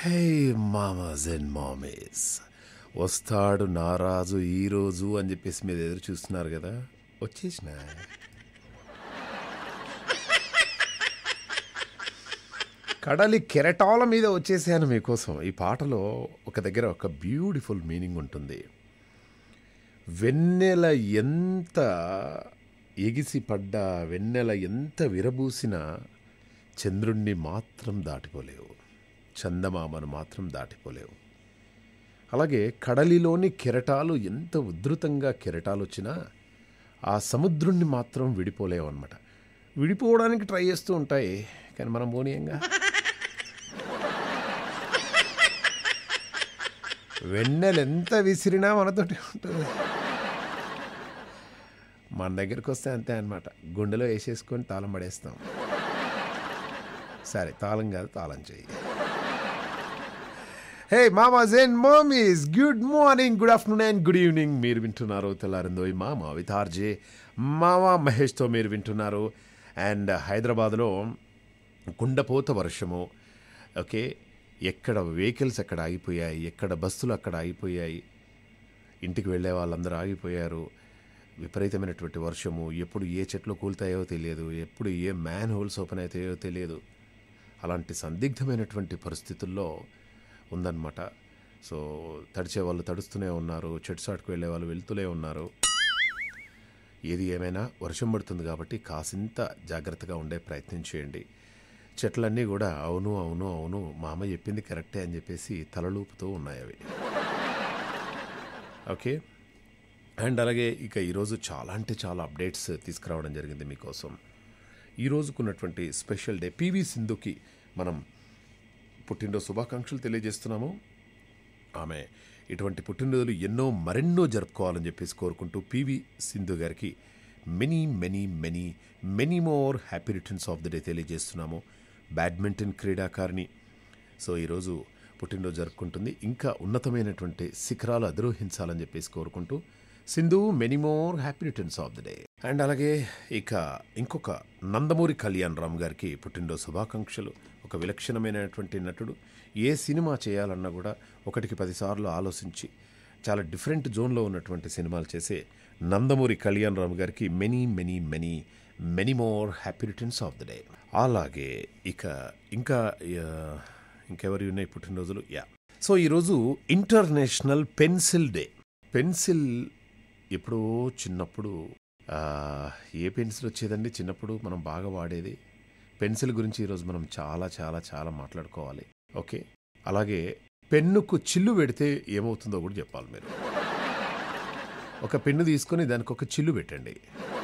హే మామాస్ and mummies వస్తాడు నారాజు ఈరోజు అని చెప్పేసి మీరు ఎదురు చూస్తున్నారు కదా వచ్చేసిన కడలి కెరటాల మీద వచ్చేసాను మీకోసం ఈ పాటలో ఒక దగ్గర ఒక బ్యూటిఫుల్ మీనింగ్ ఉంటుంది వెన్నెల ఎంత ఎగిసి పడ్డా వెన్నెల ఎంత విరబూసినా చంద్రుణ్ణి మాత్రం దాటిపోలేవు చందమామను మాత్రం దాటిపోలేవు అలాగే కడలిలోని కెరటాలు ఎంత ఉధృతంగా కెరటాలు వచ్చినా ఆ సముద్రుణ్ణి మాత్రం విడిపోలేవు అనమాట విడిపోవడానికి ట్రై చేస్తూ ఉంటాయి కానీ మనం పోనీయంగా వెన్నెలు ఎంత విసిరినా మనతోటి ఉంటుంది మన దగ్గరికి వస్తే అంతే అనమాట గుండెలో వేసేసుకొని తాళం పడేస్తాం సరే తాళం కాదు తాళం చెయ్యి హే మామాస్ అండ్ మామీస్ good morning good afternoon and good evening మీరు వింటున్నారు తెల్లారిందో ఈ మామ విత్ ఆర్జే మామ మహేష్తో మీరు వింటున్నారు అండ్ హైదరాబాద్లో కుండపోత వర్షము ఓకే ఎక్కడ వెహికల్స్ అక్కడ ఆగిపోయాయి ఎక్కడ బస్సులు అక్కడ ఆగిపోయాయి ఇంటికి వెళ్ళే వాళ్ళందరూ ఆగిపోయారు విపరీతమైనటువంటి వర్షము ఎప్పుడు ఏ చెట్లు కూలుతాయో తెలియదు ఎప్పుడు ఏ మ్యాన్ హోల్స్ ఓపెన్ అవుతాయో తెలియదు అలాంటి సందిగ్ధమైనటువంటి పరిస్థితుల్లో ఉందన్నమాట సో తడిచే వాళ్ళు తడుస్తూనే ఉన్నారు చెట్టు చాటుకు వెళ్ళే వాళ్ళు వెళ్తూనే ఉన్నారు ఏది ఏమైనా వర్షం పడుతుంది కాబట్టి కాసింత జాగ్రత్తగా ఉండే ప్రయత్నం చేయండి చెట్లన్నీ కూడా అవును అవును అవును మా అమ్మ చెప్పింది కరెక్టే అని చెప్పేసి తలలూపుతూ ఉన్నాయి అవి ఓకే అండ్ అలాగే ఇక ఈరోజు చాలా అంటే చాలా అప్డేట్స్ తీసుకురావడం జరిగింది మీకోసం ఈ రోజుకున్నటువంటి స్పెషల్ డే పివి సింధుకి మనం పుట్టినరోజు శుభాకాంక్షలు తెలియజేస్తున్నాము ఆమె ఇటువంటి పుట్టినరోజులు ఎన్నో మరెన్నో జరుపుకోవాలని చెప్పేసి కోరుకుంటూ పివి సింధు గారికి many many many many more happy returns of the day తెలియజేస్తున్నాము బ్యాడ్మింటన్ క్రీడాకారిణి సో ఈరోజు పుట్టినరోజు జరుపుకుంటుంది ఇంకా ఉన్నతమైనటువంటి శిఖరాలు అధిరోహించాలని చెప్పేసి కోరుకుంటూ Sindhu many more happy returns of the day and అలాగే ఇక ఇంకొక నందమూరి కళ్యాణ్ రామ్ గారికి పుట్టినరోజు శుభాకాంక్షలు ఒక విలక్షణమైనటువంటి నటుడు ఏ సినిమా చేయాలన్నా కూడా ఒకటికి పదిసార్లు ఆలోచించి చాలా డిఫరెంట్ జోన్లో ఉన్నటువంటి సినిమాలు చేసే నందమూరి కళ్యాణ్ రామ్ గారికి many many many many more happy returns of the day అలాగే ఇక ఇంకా ఆ, ఇంకెవరి ఉన్నాయి పుట్టినరోజులు యా సో ఈరోజు ఇంటర్నేషనల్ పెన్సిల్ డే పెన్సిల్ ఎప్పుడో చిన్నప్పుడు ఆ, ఏ పెన్సిల్ వచ్చేదండి చిన్నప్పుడు మనం బాగా వాడేది పెన్సిల్ గురించి ఈరోజు మనం చాలా చాలా చాలా మాట్లాడుకోవాలి ఓకే అలాగే పెన్నుకు చిల్లు పెడితే ఏమవుతుందో కూడా చెప్పాలి మీరు ఒక పెన్ను తీసుకొని దానికి ఒక చిల్లు పెట్టండి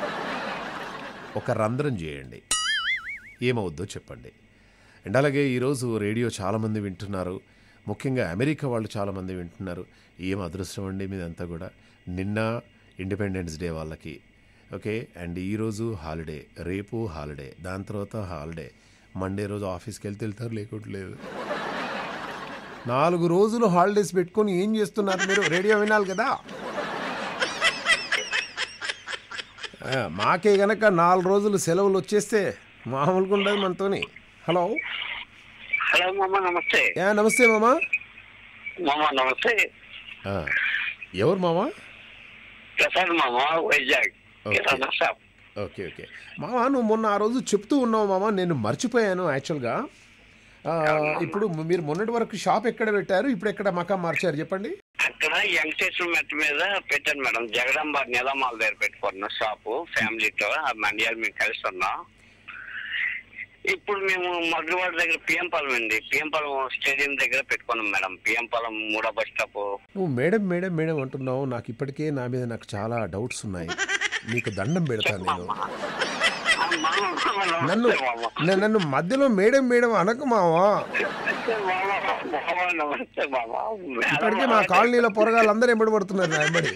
ఒక రంధ్రం చేయండి ఏమవుద్దో చెప్పండి అండ్ అలాగే ఈరోజు రేడియో చాలామంది వింటున్నారు ముఖ్యంగా అమెరికా వాళ్ళు చాలామంది వింటున్నారు ఏం అదృష్టం అండి మీదంతా కూడా నిన్న ఇండిపెండెన్స్ డే వాళ్ళకి ఓకే అండ్ ఈరోజు హాలిడే రేపు హాలిడే దాని తర్వాత హాలిడే మండే రోజు ఆఫీస్కి వెళ్తే వెళ్తారు లేకుంటలేదు నాలుగు రోజులు హాలిడేస్ పెట్టుకొని ఏం చేస్తున్నారు మీరు రేడియో వినాలి కదా ఆ, మాకే గనక నాలుగు రోజులు సెలవులు వచ్చేస్తే మామూలుగా ఉండదు మనతోని హలో హలో మామ నమస్తే యా నమస్తే మామా మామ నమస్తే ఆ, ఎవరు మామా ప్రసాద్ మామ Vizag okay. Kirana shop okay okay మామా నువ్వు మొన్న ఆ రోజు చెప్తూ ఉన్నావు మామా నేను మర్చిపోయాను యాక్చువల్గా ఆ, ఇప్పుడు మీరు మొన్నటి వరకు షాప్ ఎక్కడ పెట్టారు ఇప్పుడు ఎక్కడ మకా మార్చారు చెప్పండి అక్కడ యంగ్స్టర్స్ మెట్ మీద పెట్టాను మేడం జగదంబ నీలమాల దగ్గర పెట్టుకున్న షాపు ఫ్యామిలీతో మండియాలు మేము కలిసి ఉన్నాం ఇప్పుడు మేము మగ్గువాడ దగ్గర పిఎం పాలెం అండి పిఎం పాలెం స్టేడియం దగ్గర పెట్టుకున్నాం మేడం పిఎం పాలెం మూడో బస్ స్టాప్ నువ్వు మేడం మేడం మేడం అంటున్నావు నాకు ఇప్పటికే నా మీద నాకు చాలా డౌట్స్ ఉన్నాయి నీకు దండం పెడతాను నేను నన్ను న- నన్ను మధ్యలో మేడం మేడం అనకు మావా నమస్తే మామ ఇప్పటికే మా కాలనీలో పొరగాళ్ళు అందరూ ఎంబడి పడుతున్నారు నా ఎంబడి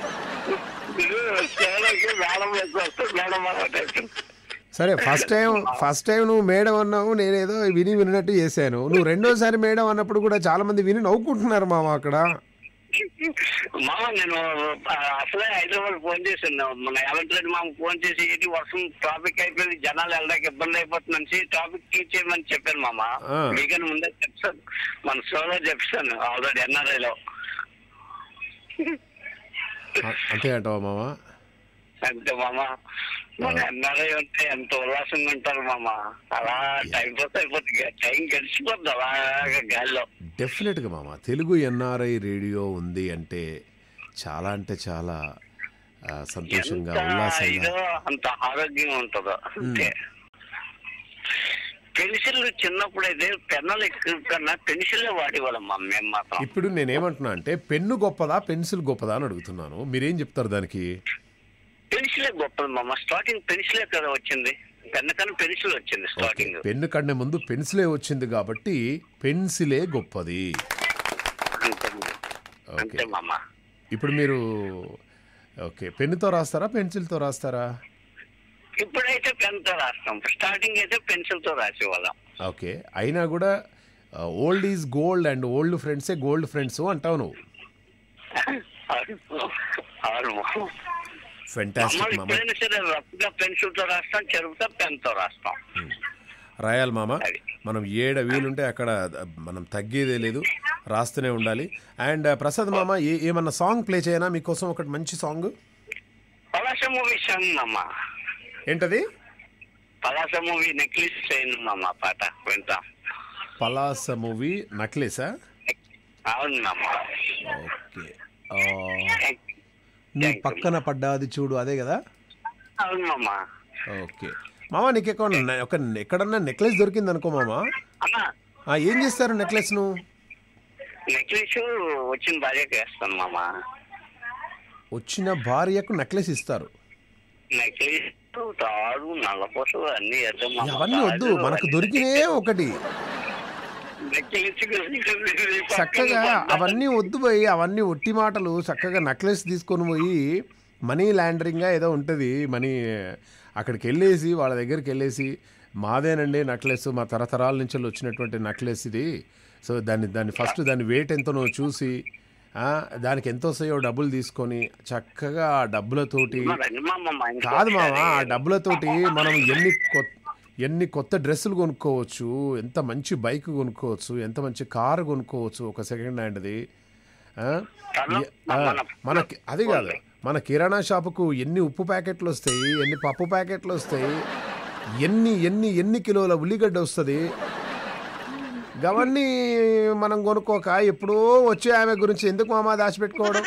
మేడం వస్తే మేడం అన్నట్టు సరే ఫస్ట్ టైం ఫస్ట్ టైం నువ్వు మేడం అన్నావు నేనేదో విని విన్నట్టు చేశాను నువ్వు రెండోసారి మేడం అన్నప్పుడు కూడా చాలా మంది విని నవ్వుకుంటున్నారు మామ అక్కడ మామ నేను ఆ, అసలే హైదరాబాద్ ఫోన్ చేశాను మన యావంత్ రెడ్డి మామ ఫోన్ చేసి ఇది వర్షం ట్రాఫిక్ అయిపోయింది జనాలు వెళ్ళడానికి ఇబ్బంది అయిపోతుందని ట్రాఫిక్ క్లీన్ చేయమని చెప్పాను మామ ఆ. మీకని ముందే చెప్తాను మన షోలో చెప్తాను ఆల్రెడీ ఎన్ఆర్ఐలో అ- అంతే అంటావా మామ అంతే మామ మన ఎన్ఆర్ఐ ఉంటే ఎంత ఉల్లాసంగా ఉంటారు మామ అలా టైం పాస్ అయిపోతుంది టైం గడిచిపోద్ది అలాగా గాల్లో డెఫినెట్గా మామ తెలుగు ఎన్ఆర్ఐ రేడియో ఉంది అంటే చాలా అంటే చాలా ఆ, సంతోషంగా ఎంత ఉల్లాసంగా ఇదో అంత ఆరోగ్యంగా ఉంటుందో అంతే పెన్సిల్ చిన్నప్పుడు అయితే పెన్నులు ఎక్కువ కన్నా పెన్సిల్ వాడేవాళ్ళం మా మేము మాత్రం ఇప్పుడు నేనేమంటున్నా అంటే పెన్ను గొప్పదా పెన్సిల్ గొప్పదా అని అడుగుతున్నాను మీరేం చెప్తారు దానికి పెన్సిలే గొప్పది మామ స్టార్టింగ్ పెన్సిలే కదా వచ్చింది పెన్ను కన్నా పెన్సిల్ వచ్చింది స్టార్టింగ్ పెన్ను కన్నా ముందు పెన్సిలే వచ్చింది కాబట్టి పెన్సిలే గొప్పది అంతే ఓకే అంతే మామ ఇప్పుడు మీరు ఓకే పెన్నుతో రాస్తారా పెన్సిల్తో రాస్తారా ఇప్పుడైతే పెన్ తో రాస్తాం స్టార్టింగ్ అయితే పెన్సిల్ తో రాసేవాళ్ళం ఓకే అయినా కూడా old is gold and old ఫ్రెండ్సే గోల్డ్ ఫ్రెండ్స్ అంటావు నువ్వు అవును మామ. ఫెంటాస్టిక్ మమ్మల్ని మామ ఎప్పుడైనా సరే రఫ్ గా పెన్సిల్ తో రాస్తాం చెరుపుతా పెన్ తో రాస్తాం రాయాలి మామ అది. మనం ఏడ వీలుంటే అక్కడ మనం తగ్గేదే లేదు రాస్తూనే ఉండాలి అండ్ ప్రసాద్ మామ ఏ ఏమన్నా సాంగ్ ప్లే చేయనా మీకోసం ఒకటి మంచి సాంగ్ పలాస మూవీ సాంగ్ మామ ఏంటది పలాస మూవీ నెక్లెస్ చేయను మామ పాట వింటాం పలాస మూవీ నక్లెసా అవును మామ ఓకే ఆ, నీ పక్కన పడ్డాది చూడు అదే కదా అవును మామ ఓకే మామ నీకు ఎక్కడ ఒక ఎక్కడన్నా నెక్లెస్ దొరికింది అనుకో మామ అన్న ఆ, ఏం చేస్తారు నెక్లెస్ను నెక్లెస్ వచ్చిన భార్యకి వేస్తాను మామ వచ్చిన భార్యకు నెక్లెస్ ఇస్తారు నెక్లెస్ తాడు నల్లపూస అన్ని వేద్దాం మామ. అవన్నీ వద్దు తాడు మనకు అన్ని దొరికినే ఒకటి నెక్లెస్ గురించి చక్కగా అవన్నీ వద్దు పోయి అవన్నీ ఒట్టి మాటలు చక్కగా నెక్లెస్ తీసుకొని పోయి మనీ ల్యాండరింగ్గా ఏదో ఉంటుంది మనీ అక్కడికి వెళ్ళేసి వాళ్ళ దగ్గరికి వెళ్ళేసి మాదేనండి నెక్లెస్ మా తరతరాల నుంచి వచ్చినటువంటి నెక్లెస్ ఇది సో దాన్ని దాన్ని ఫస్ట్ దాని వెయిట్ ఎంతనో చూసి ఆ, దానికి ఎంత వస్తాయో డబ్బులు తీసుకొని చక్కగా ఆ డబ్బులతోటి రండి మామ మా ఇంటికి కాదు మామ ఆ ఒకసారి. డబ్బులతోటి మనం ఎన్ని కొత్త ఎన్ని కొత్త డ్రెస్సులు కొనుక్కోవచ్చు ఎంత మంచి బైక్ కొనుక్కోవచ్చు ఎంత మంచి కారు కొనుక్కోవచ్చు ఒక సెకండ్ హ్యాండ్ది ఆ? ఎ- ఆ, మనకి అది కాదు మన కిరాణా షాపుకు ఎన్ని ఉప్పు ప్యాకెట్లు వస్తాయి ఎన్ని పప్పు ప్యాకెట్లు వస్తాయి ఎన్ని ఎన్ని ఎన్ని కిలోల ఉల్లిగడ్డ వస్తుంది గవన్నీ మనం కొనుక్కోక ఎప్పుడో వచ్చే ఆమె గురించి ఎందుకు మామ దాచిపెట్టుకోవడం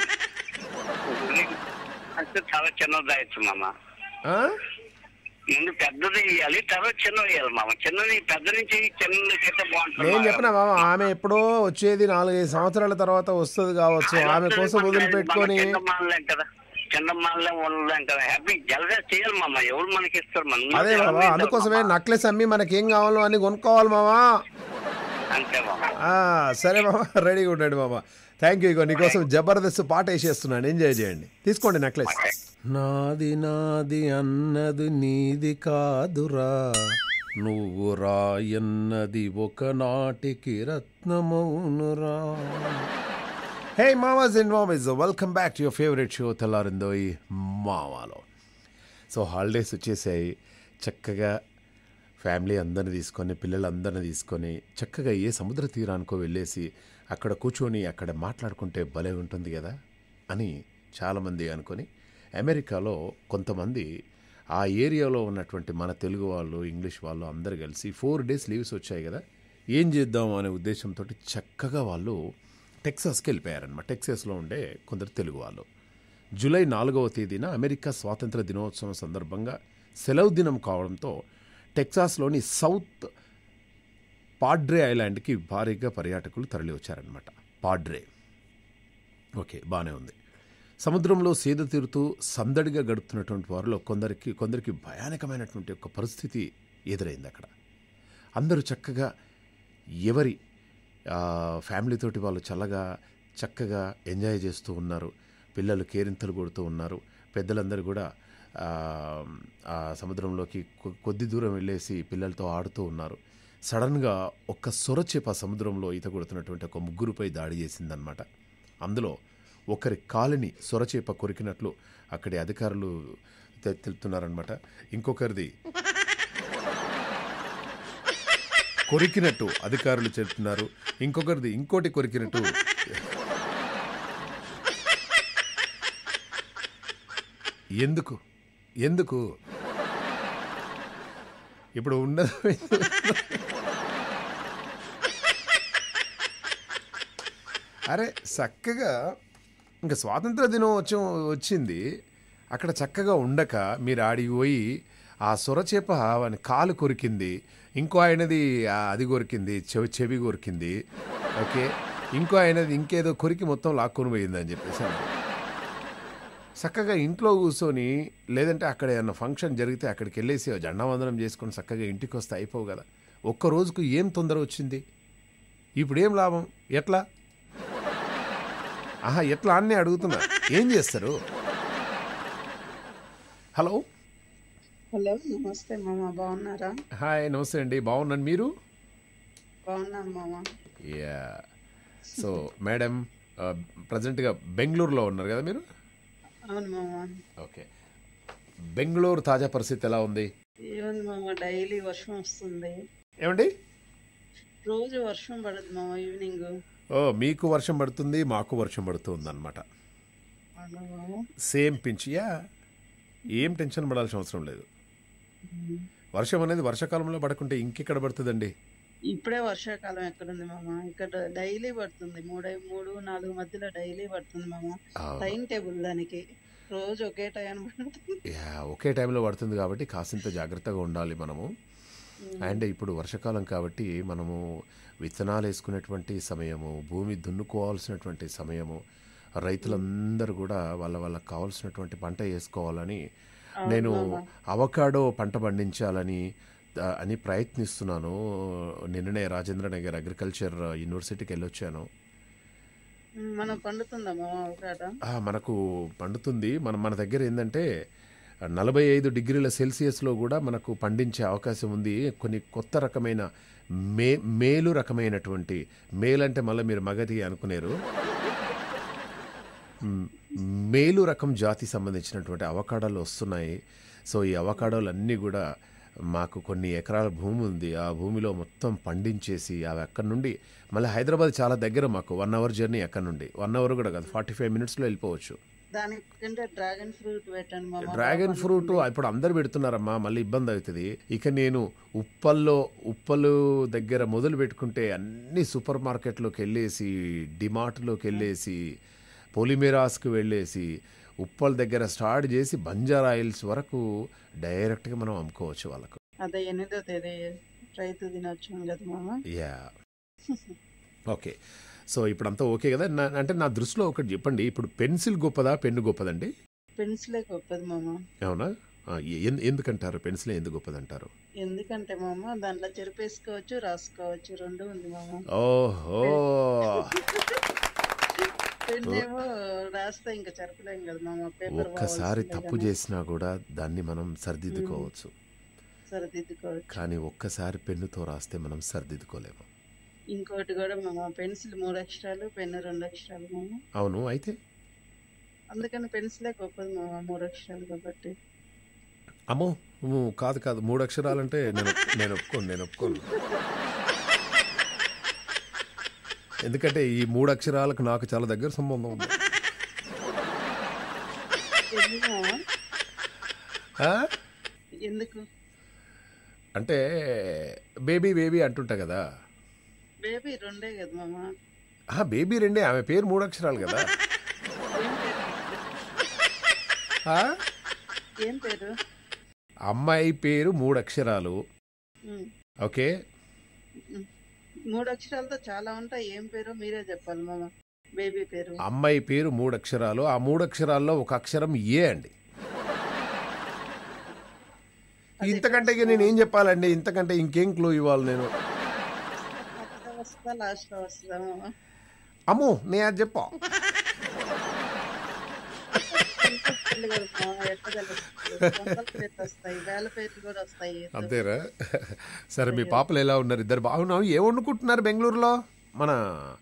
అంటే చాలా చిన్నది అయ్యచ్చు మామ ఆ? ముందు పెద్దది ఇవ్వాలి తర్వాత చిన్నది ఇవ్వాలి మామ చిన్నది పెద్ద నుంచి చిన్నది అయితే బాగుంటుంది నేను మామ. చెప్పిన మామ ఆమె ఎప్పుడో వచ్చేది నాలుగైదు సంవత్సరాల తర్వాత వస్తుంది కావచ్చు ఆమె కోసం వదిలిపెట్టుకొని చిన్న మానలేం కదా చిన్న మానలే ఉండలేం కదా హ్యాపీ జలగా చేయాలి మామ ఎవరు మనకి ఇస్తారు మన అదే బాబా అందుకోసమే నక్లెస్ అమ్మి మనకి ఏం కావాలో అని కొనుక్కోవాలి మామా అంతే మామ ఆ, సరే మామ రెడీగా ఉండండి మామ థ్యాంక్ యూ ఇగో నీకోసం జబర్దస్త్ పాట వేసేస్తున్నాను ఎంజాయ్ చేయండి తీసుకోండి నెక్లెస్ నాది నాది అన్నది నీది కాదురా నువ్వు రాయన్నది ఒకనాటికి రత్నమౌనురా హే మామాస్ అండ్ మామీస్ welcome back to your favourite show తెల్లారిందోయి మామాలో సో హాలిడేస్ వచ్చేసాయి చక్కగా ఫ్యామిలీ అందరిని తీసుకొని పిల్లలందరిని తీసుకొని చక్కగా ఏ సముద్ర తీరానికో వెళ్ళేసి అక్కడ కూర్చొని అక్కడ మాట్లాడుకుంటే భలే ఉంటుంది కదా అని చాలామంది అనుకొని అమెరికాలో కొంతమంది ఆ ఏరియాలో ఉన్నటువంటి మన తెలుగు వాళ్ళు ఇంగ్లీష్ వాళ్ళు అందరు కలిసి ఫోర్ డేస్ లీవ్స్ వచ్చాయి కదా ఏం చేద్దాం అనే ఉద్దేశంతో చక్కగా వాళ్ళు టెక్సాస్కి వెళ్ళిపోయారనమాట టెక్సాస్లో ఉండే కొందరు తెలుగు వాళ్ళు జూలై నాలుగవ తేదీన అమెరికా స్వాతంత్ర దినోత్సవం సందర్భంగా సెలవు దినం కావడంతో టెక్సాస్లోని సౌత్ పాడ్రే ఐలాండ్కి భారీగా పర్యాటకులు తరలి వచ్చారనమాట పాడ్రే ఓకే బాగానే ఉంది సముద్రంలో సేద తీరుతూ సందడిగా గడుపుతున్నటువంటి వారిలో కొందరికి కొందరికి భయానకమైనటువంటి ఒక పరిస్థితి ఎదురైంది అక్కడ అందరూ చక్కగా ఎవరి ఆ, ఫ్యామిలీతోటి వాళ్ళు చల్లగా చక్కగా ఎంజాయ్ చేస్తూ ఉన్నారు పిల్లలు కేరింతలు కొడుతూ ఉన్నారు పెద్దలందరూ కూడా ఆ, ఆ సముద్రంలోకి కొ- కొద్ది దూరం వెళ్ళేసి పిల్లలతో ఆడుతూ ఉన్నారు సడన్గా ఒక్క సొరచేప సముద్రంలో ఈత కొడుతున్నటువంటి ఒక ముగ్గురుపై దాడి చేసిందనమాట అందులో ఒకరి కాలిని సొరచేప కొరికినట్లు అక్కడి అధికారులు తె- తెలుపుతున్నారనమాట ఇంకొకరిది కొరికినట్టు అధికారులు చెప్తున్నారు ఇంకొకరిది ఇంకోటి కొరికినట్టు ఎందుకు ఎందుకు ఇప్పుడు ఉన్నది అరే చక్కగా ఇంకా స్వాతంత్ర దినోత్సవం వచ్చింది అక్కడ చక్కగా ఉండక మీరు ఆడికి పోయి ఆ సొరచేప వాని కాలు కొరికింది ఇంకో ఆయనది ఆ అది కొరికింది చెవి చెవి కొరికింది ఓకే ఇంకో ఆయనది ఇంకేదో కొరికి మొత్తం లాక్కొని పోయింది అని చెప్పేసి అన్నారు. చక్కగా ఇంట్లో కూర్చొని లేదంటే అక్కడ ఏమన్నా ఫంక్షన్ జరిగితే అక్కడికి వెళ్ళేసి జెండా వందనం చేసుకొని చక్కగా ఇంటికి వస్తే అయిపోవు కదా ఒక్క రోజుకు ఏం తొందర వచ్చింది ఇప్పుడు ఏం లాభం ఎట్లా ఆహా ఎట్లా అన్నీ అడుగుతున్నా ఏం చేస్తారు హలో హలో నమస్తే మామ బాగున్నారా హాయ్ నమస్తే అండి బాగున్నాను మీరు బాగున్నాను మామ యా సో మేడం ప్రజెంట్గా బెంగళూరులో ఉన్నారు కదా మీరు అవును మామ ఓకే బెంగళూరు తాజా పరిస్థితి ఎలా ఉంది ఏముంది మామ డైలీ వర్షం వస్తుంది ఏమండి రోజు వర్షం పడదు మామ ఈవినింగ్ ఓ మీకు వర్షం పడుతుంది మాకు వర్షం పడుతుంది అనమాట అవునా మామ సేమ్ పించ్ యా ఏం టెన్షన్ పడాల్సిన అవసరం లేదు వర్షం అనేది వర్షాకాలంలో పడకుంటే ఇంకెక్కడ పడుతుందండి ఇప్పుడే వర్షాకాలం ఎక్కడుంది మామ ఇక్కడ డైలీ పడుతుంది మూడు మూడు నాలుగు మధ్యలో డైలీ పడుతుంది మామ అవును. టైం టేబుల్ దానికి రోజు ఒకే టైం పడుతుంది యా ఒకే టైంలో పడుతుంది కాబట్టి కాసింత జాగ్రత్తగా ఉండాలి మనము అండ్ ఇప్పుడు వర్షాకాలం కాబట్టి మనము విత్తనాలు వేసుకునేటువంటి సమయము భూమి దున్నుకోవాల్సినటువంటి సమయము రైతులందరూ కూడా వాళ్ళ వాళ్ళకి కావాల్సినటువంటి పంట వేసుకోవాలని నేను అవకాడో పంట పండించాలని ఆ, అని ప్రయత్నిస్తున్నాను నిన్ననే రాజేంద్ర నగర్ అగ్రికల్చర్ యూనివర్సిటీకి వెళ్ళొచ్చాను మనం పండుతుందా మామ ఒకట ఆ, మనకు పండుతుంది మన మన దగ్గర ఏంటంటే నలభై ఐదు డిగ్రీల సెల్సియస్లో కూడా మనకు పండించే అవకాశం ఉంది కొన్ని కొత్త రకమైన మే మేలు రకమైనటువంటి మేలు అంటే మళ్ళీ మీరు మగధి అనుకునేరు మ్, మేలు రకం జాతి సంబంధించినటువంటి అవకాడాలు వస్తున్నాయి సో ఈ అవకాడాలు అన్నీ కూడా మాకు కొన్ని ఎకరాల భూమి ఉంది ఆ భూమిలో మొత్తం పండించేసి అవి అక్కడి నుండి మళ్ళీ హైదరాబాద్ చాలా దగ్గర మాకు వన్ అవర్ జర్నీ అక్కడ నుండి వన్ అవర్ కూడా కాదు ఫార్టీ ఫైవ్ మినిట్స్లో వెళ్ళిపోవచ్చు దానికంటే డ్రాగన్ ఫ్రూట్ పెట్టండి మామ డ్రాగన్ ఫ్రూట్ ఇప్పుడు అందరు పెడుతున్నారమ్మా మళ్ళీ ఇబ్బంది అవుతుంది ఇక నేను ఉప్పల్లో ఉప్పలు దగ్గర మొదలు పెట్టుకుంటే అన్ని సూపర్ మార్కెట్లోకి వెళ్ళేసి డిమార్ట్లోకి వెళ్ళేసి పొలిమేరాస్కి వెళ్ళేసి ఉప్పల్ దగ్గర స్టార్ట్ చేసి బంజారా ఆయిల్స్ వరకు డైరెక్ట్గా మనం అమ్ముకోవచ్చు వాళ్ళకు అదే ఎనిమిదో తేదీ రైతు దినోత్సవం కదా మామ యా ఓకే సో ఇప్పుడు అంతా ఓకే కదా నా అంటే నా దృష్టిలో ఒకటి చెప్పండి ఇప్పుడు పెన్సిల్ గొప్పదా పెన్ను గొప్పదండి పెన్సిలే గొప్పది మామ అవునా ఆ, ఎన్- ఎందుకంటారు పెన్సిల్ ఎందుకు గొప్పదంటారు ఎందుకంటే మామ దాంట్లో చెరిపేసుకోవచ్చు రాసుకోవచ్చు రెండు ఉంది మామ ఓహో పెన్ ఏమో రాస్తే ఇంకా చెరపలేం కదా మామ పేపర్ ఒక్కసారి తప్పు చేసినా కూడా దాన్ని మనం సరిదిద్దుకోవచ్చు సరిదిద్దుకోవచ్చు కానీ ఒక్కసారి పెన్నుతో రాస్తే మనం సరిదిద్దుకోలేము ఇంకోటి కూడా మామ పెన్సిల్ మూడు అక్షరాలు పెన్ను రెండు అక్షరాలు మామ అవును అయితే అందుకని పెన్సిలే గొప్పది మామ మూడు అక్షరాలు కాబట్టి అమ్మో ఊ, కాదు కాదు మూడు అక్షరాలంటే నేను నేను ఒప్పుకోను నేను ఒప్పుకోను ఎందుకంటే ఈ మూడు అక్షరాలకు నాకు చాలా దగ్గర సంబంధం ఉంది ఎందుకు మామ ఆ? ఎందుకు అంటే బేబీ బేబీ అంటుంటా కదా బేబీ రెండే కదా మామ ఆ బేబీ రెండే ఆమె పేరు మూడు అక్షరాలు కదా ఏం పేరు ఆ? ఏం పేరు అమ్మాయి పేరు మూడు అక్షరాలు ఉమ్. ఓకే మూడు అక్షరాలతో చాలా ఉంటాయి ఏం పేరు మీరే చెప్పాలి మామ బేబీ పేరు అమ్మాయి పేరు మూడు అక్షరాలు ఆ మూడు అక్షరాల్లో ఒక అక్షరం ఏ అండి ఇంతకంటే ఇక నేను ఏం చెప్పాలండి ఇంతకంటే ఇంకేం క్లూ ఇవ్వాలి నేను ఫస్ట్ వస్తుందా లాస్ట్ లో వస్తుందా మామ అమ్మో నేను అది చెప్పా పెళ్లి కదా మామ ఎట్లా తెలుస్తుంది వందల పేర్లు వస్తాయి వేల పేర్లు కూడా వస్తాయి అంతేరా సరే మీ పాపలు ఎలా ఉన్నారు ఇద్దరు బాగున్నావు ఏం వండుకుంటున్నారు బెంగళూరులో మన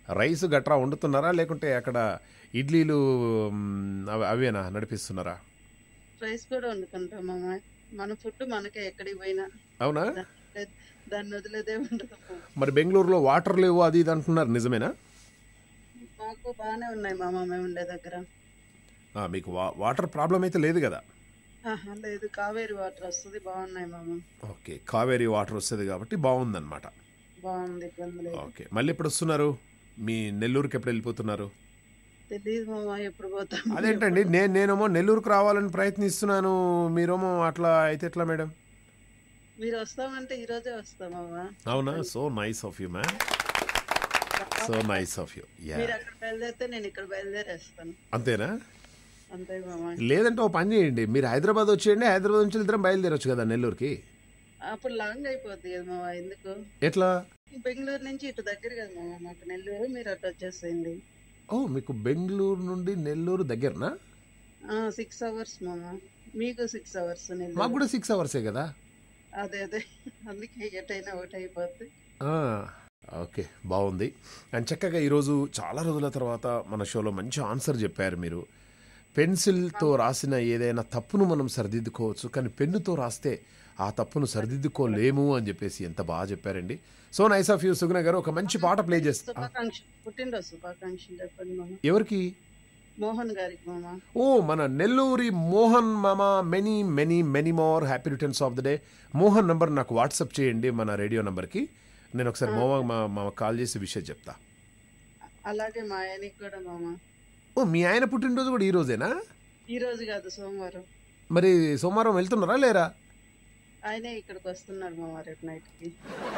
రైస్ గట్రా వండుతున్నారా లేకుంటే అక్కడ ఇడ్లీలు మ్, అవి- అవేనా నడిపిస్తున్నారా రైస్ కూడా వండుకుంటాం మామ మన ఫుడ్ మనకే ఎక్కడికి పోయినా అవునా దా- దాన్ని వదిలేదే ఉండదు మరి బెంగళూరులో వాటర్ లేవు అది ఇది అంటున్నారు నిజమేనా మాకు బాగానే ఉన్నాయి మామ మేము ఉండే దగ్గర ఆ, మీకు వా వాటర్ ప్రాబ్లం అయితే లేదు కదా ఆహా, లేదు కావేరి వాటర్ వస్తుంది బాగున్నాయి మామ ఓకే కావేరీ వాటర్ వస్తుంది కాబట్టి బాగుందన్నమాట బాగుంది ఇబ్బంది లేదు ఓకే మళ్ళీ ఎప్పుడు వస్తున్నారు మీ నెల్లూరుకి ఎప్పుడు వెళ్ళిపోతున్నారు తెలియదు మామ ఎప్పుడు పోతాం అదేంటండి నేను నేనేమో నెల్లూరుకు రావాలని ప్రయత్నిస్తున్నాను మీరేమో అట్లా అయితే ఎట్లా మేడం మీరు వస్తామంటే ఈ రోజే వస్తాం మామ అవునా so nice of you ma'am so nice of you yeah మీరు అక్కడ బయలుదేరితే నేను ఇక్కడ బయలుదేరేస్తాను అంతేనా అంతే మామ లేదంటే ఓ పని చేయండి మీరు హైదరాబాద్ వచ్చేయండి హైదరాబాద్ నుంచి ఇద్దరం బయలుదేరొచ్చు కదా నెల్లూరుకి అప్పుడు లాంగ్ అయిపోద్ది కదా మామ ఎందుకు ఎట్లా బెంగళూరు నుంచి ఇటు దగ్గర కదా మామ మాకు నెల్లూరు మీరు అటు వచ్చేసేయండి ఓ మీకు బెంగళూరు నుండి నెల్లూరు దగ్గరనా సిక్స్ అవర్స్ మామ మీకు సిక్స్ అవర్స్ మాకు కూడా సిక్స్ అవర్సే కదా అదే అదే అందుకే ఎటైనా ఒకటి అయిపోద్ది ఆ, ఓకే బాగుంది అండ్ చక్కగా ఈరోజు చాలా రోజుల తర్వాత మన షోలో మంచి ఆన్సర్ చెప్పారు మీరు పెన్సిల్తో రాసిన ఏదైనా తప్పును మనం సరిదిద్దుకోవచ్చు కానీ పెన్నుతో రాస్తే ఆ తప్పును సరిదిద్దుకోలేము అని చెప్పేసి ఎంత బాగా చెప్పారండి so nice of you Suguna గారు ఒక మంచి పాట ప్లే చేస్తా శుభాకాంక్ష పుట్టినరోజు శుభాకాంక్షలు చెప్పండి మామ ఎవరికి మోహన్ గారికి మామ ఓ మన నెల్లూరి మోహన్ మామ many many many more happy returns of the day Mohan number నాకు వాట్సాప్ చేయండి మన రేడియో నంబర్కి నేను ఒకసారి మోహన్ మా మామ కాల్ చేసి విషయం చెప్తా అలాగే మా ఆయనకి కూడా మామ ఓ మీ ఆయన పుట్టినరోజు కూడా ఈ రోజేనా ఈ రోజు కాదు సోమవారం మరి సోమవారం వెళ్తున్నారా లేరా ఆయనే ఇక్కడికి వస్తున్నాడు మామ రేపు నైట్ కి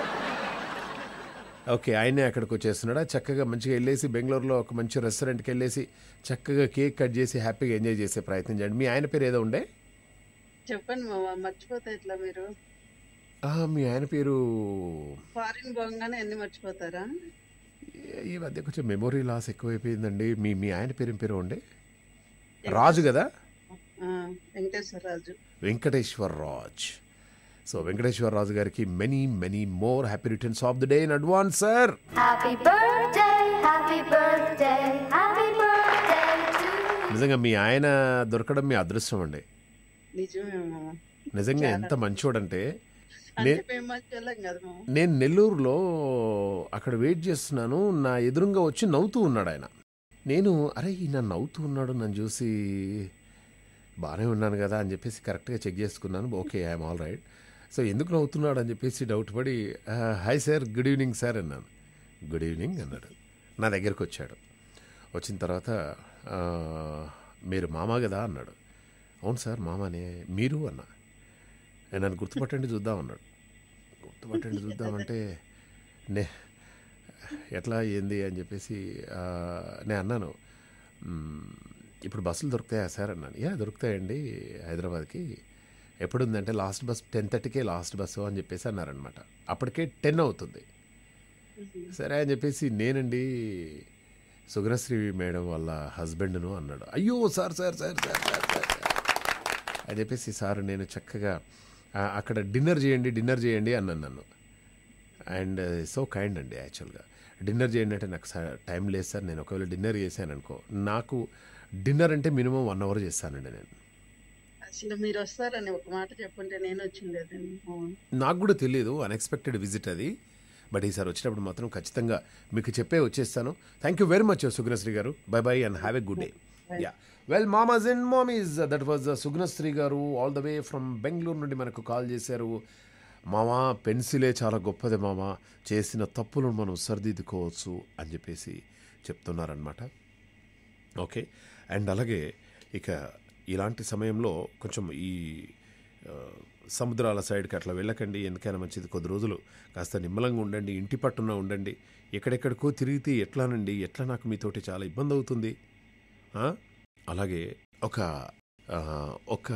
ఓకే ఆయనే అక్కడికి వచ్చేస్తున్నాడా చక్కగా మంచిగా వెళ్ళేసి బెంగళూరులో ఒక మంచి రెస్టారెంట్కి వెళ్ళేసి చక్కగా కేక్ కట్ చేసి హ్యాపీగా ఎంజాయ్ చేసే ప్రయత్నం చేయండి మీ ఆయన పేరు ఏదో ఉండే చెప్పండి మామ మర్చిపోతే ఎట్లా మీరు ఆ, మీ ఆయన పేరు ఫారిన్ పోగానే ఎన్ని మర్చిపోతారా ఈ మధ్య కొంచెం మెమొరీ లాస్ ఎక్కువైపోయిందండి మీ మీ ఆయన పేరు ఏం పేరు ఉండే రాజు కదా ఆ, వెంకటేశ్వర రాజు వెంకటేశ్వర్ రాజ్ సో వెంకటేశ్వర రాజు గారికి many many more happy returns of the day in advance sir Happy birthday, happy birthday, happy birthday to you. నిజంగా మీ ఆయన దొరకడం మీ అదృష్టం అండి నిజమే మామ నిజంగా ఎంత మంచోడంటే అంటే మేము మంచి వెళ్ళం కదా మామ నేను నెల్లూరులో అక్కడ వెయిట్ చేస్తున్నాను నా ఎదురుగా వచ్చి నవ్వుతూ ఉన్నాడు ఆయన నేను అరే ఈయన నవ్వుతూ ఉన్నాడు నన్ను చూసి బాగానే ఉన్నాను కదా అని చెప్పేసి కరెక్ట్గా చెక్ చేసుకున్నాను okay I'm all right so ఎందుకు నవ్వుతున్నాడు అని చెప్పేసి డౌట్ పడి hi sir good evening sir అన్నాను గుడ్ ఈవినింగ్ అన్నాడు నా దగ్గరికి వచ్చాడు వచ్చిన తర్వాత "ఆ, మీరు మామ కదా అన్నాడు అవును సార్ మామనే మీరు అన్నా "ఏ, నన్ను గుర్తుపట్టండి చూద్దాం అన్నాడు గుర్తుపట్టండి చూద్దామంటే నే ఎట్లా ఏంది అని చెప్పేసి ఆ, నేను అన్నాను "మ్మ్, ఇప్పుడు బస్సులు దొరుకుతాయా సార్ అన్నాను యా దొరుకుతాయండి హైదరాబాద్కి ఎప్పుడుందంటే లాస్ట్ బస్ టెన్ థర్టీకే లాస్ట్ బస్సు అని చెప్పేసి అన్నారనమాట అప్పటికే టెన్ అవుతుంది సరే అని చెప్పేసి నేనండి సుగ్రశ్రీ మేడం వాళ్ళ హస్బెండ్ను అన్నాడు అయ్యో sir sir sir sir sir sir sir. అని చెప్పేసి సార్ నేను చక్కగా "ఆ, అక్కడ డిన్నర్ చేయండి డిన్నర్ చేయండి అన్నాను నన్ను అండ్ సో కైండ్ అండి యాక్చువల్గా డిన్నర్ చేయండి అంటే నాకు స- టైం లేదు సార్ నేను ఒకవేళ డిన్నర్ చేశాను అనుకో నాకు డిన్నర్ అంటే మినిమం వన్ అవర్ చేస్తానండి నేను అసలు మీరు వస్తారని ఒక మాట చెప్పుంటే నేను వచ్చిండేదండి మామ. నాకు కూడా తెలియదు అన్ఎక్స్పెక్టెడ్ విజిట్ అది బట్ ఈసారి వచ్చినప్పుడు మాత్రం ఖచ్చితంగా మీకు చెప్పే వచ్చేస్తాను thank you very much Sugnashri గారు bye bye and have a good day yeah well మామాజ్ అండ్ మామీస్ దట్ వాజ్ సుగ్నశ్రీ గారు all the way from Bengaluru నుండి మనకు కాల్ చేశారు మామా పెన్సిలే చాలా గొప్పది మామ చేసిన తప్పులను మనం సరిదిద్దుకోవచ్చు అని చెప్పేసి చెప్తున్నారనమాట ఓకే అండ్ అలాగే ఇక ఇలాంటి సమయంలో కొంచెం ఈ ఆ, సముద్రాల సైడ్కి అట్లా వెళ్ళకండి ఎందుకైనా మంచిది కొద్ది రోజులు కాస్త నిమ్మలంగా ఉండండి ఇంటి పట్టున ఉండండి ఎక్కడెక్కడికో తిరిగితే ఎట్లానండి ఎట్లా నాకు మీతోటి చాలా ఇబ్బంది అవుతుంది ఆ? అలాగే ఒక ఆ, ఒక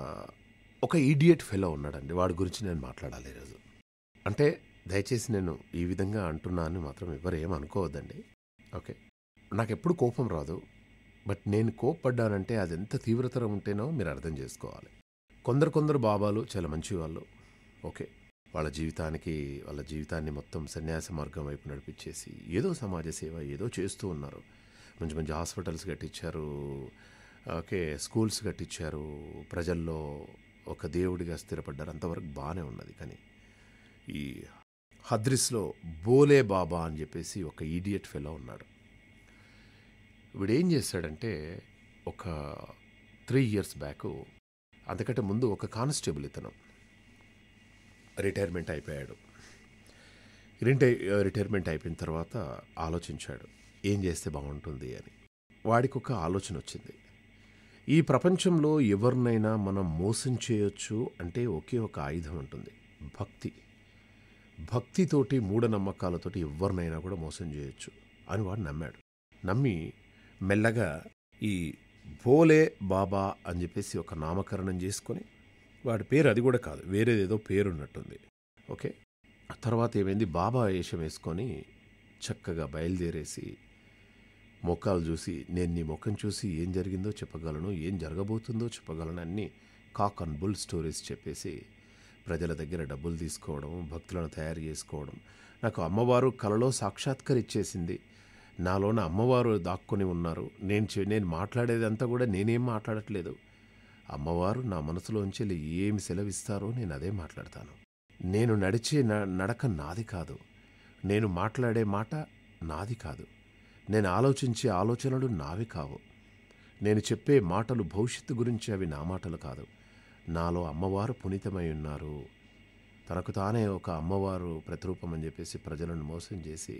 ఒక ఈడియట్ ఫెలో ఉన్నాడండి వాడి గురించి నేను మాట్లాడాలి ఈరోజు అంటే దయచేసి నేను ఈ విధంగా అంటున్నాను మాత్రం ఎవరు ఏం అనుకోవద్దండి ఓకే నాకు ఎప్పుడు కోపం రాదు బట్ నేను కోప్పడ్డానంటే అది ఎంత తీవ్రతరం ఉంటేనో మీరు అర్థం చేసుకోవాలి కొందరు కొందరు బాబాలు చాలా మంచి వాళ్ళు ఓకే వాళ్ళ జీవితానికి వాళ్ళ జీవితాన్ని మొత్తం సన్యాస మార్గం వైపు నడిపించేసి ఏదో సమాజ సేవ ఏదో చేస్తూ ఉన్నారు మంచి మంచి హాస్పిటల్స్ కట్టించారు ఓకే స్కూల్స్ కట్టించారు ప్రజల్లో ఒక దేవుడిగా స్థిరపడ్డారు అంతవరకు బాగానే ఉన్నది కానీ ఈ హద్రిస్లో బోలే బాబా అని చెప్పేసి ఒక ఈడియట్ ఫెలో ఉన్నాడు వీడు ఏం చేశాడంటే ఒక త్రీ ఇయర్స్ బ్యాక్ అంతకంటే ముందు ఒక కానిస్టేబుల్ ఇతను రిటైర్మెంట్ అయిపోయాడు రిటై రిటైర్మెంట్ అయిపోయిన తర్వాత ఆలోచించాడు ఏం చేస్తే బాగుంటుంది అని వాడికి ఒక ఆలోచన వచ్చింది ఈ ప్రపంచంలో ఎవరినైనా మనం మోసం చేయొచ్చు అంటే ఒకే ఒక ఆయుధం ఉంటుంది భక్తి భక్తితోటి మూఢనమ్మకాలతోటి ఎవరినైనా కూడా మోసం చేయొచ్చు అని వాడు నమ్మాడు నమ్మి మెల్లగా ఈ భోలే బాబా అని చెప్పేసి ఒక నామకరణం చేసుకొని వాడి పేరు అది కూడా కాదు వేరేదేదో పేరు ఉన్నట్టుంది ఓకే తర్వాత ఏమైంది బాబా వేషం వేసుకొని చక్కగా బయలుదేరేసి మొక్కలు చూసి నేను నీ ముఖం చూసి ఏం జరిగిందో చెప్పగలను ఏం జరగబోతుందో చెప్పగలను అన్ని కాక్ అండ్ బుల్ స్టోరీస్ చెప్పేసి ప్రజల దగ్గర డబ్బులు తీసుకోవడం భక్తులను తయారు చేసుకోవడం నాకు అమ్మవారు కలలో సాక్షాత్కరిచ్చేసింది నాలోన అమ్మవారు దాక్కుని ఉన్నారు నేను చె- నేను మాట్లాడేదంతా కూడా నేనేం మాట్లాడట్లేదు అమ్మవారు నా మనసులోంచి వెళ్ళి ఏమి సెలవిస్తారో నేను అదే మాట్లాడతాను నేను నడిచే న- నడక నాది కాదు నేను మాట్లాడే మాట నాది కాదు నేను ఆలోచించే ఆలోచనలు నావి కావు నేను చెప్పే మాటలు భవిష్యత్తు గురించి అవి నా మాటలు కాదు నాలో అమ్మవారు పునీతమై ఉన్నారు తనకు తానే ఒక అమ్మవారు ప్రతిరూపం అని చెప్పేసి ప్రజలను మోసం చేసి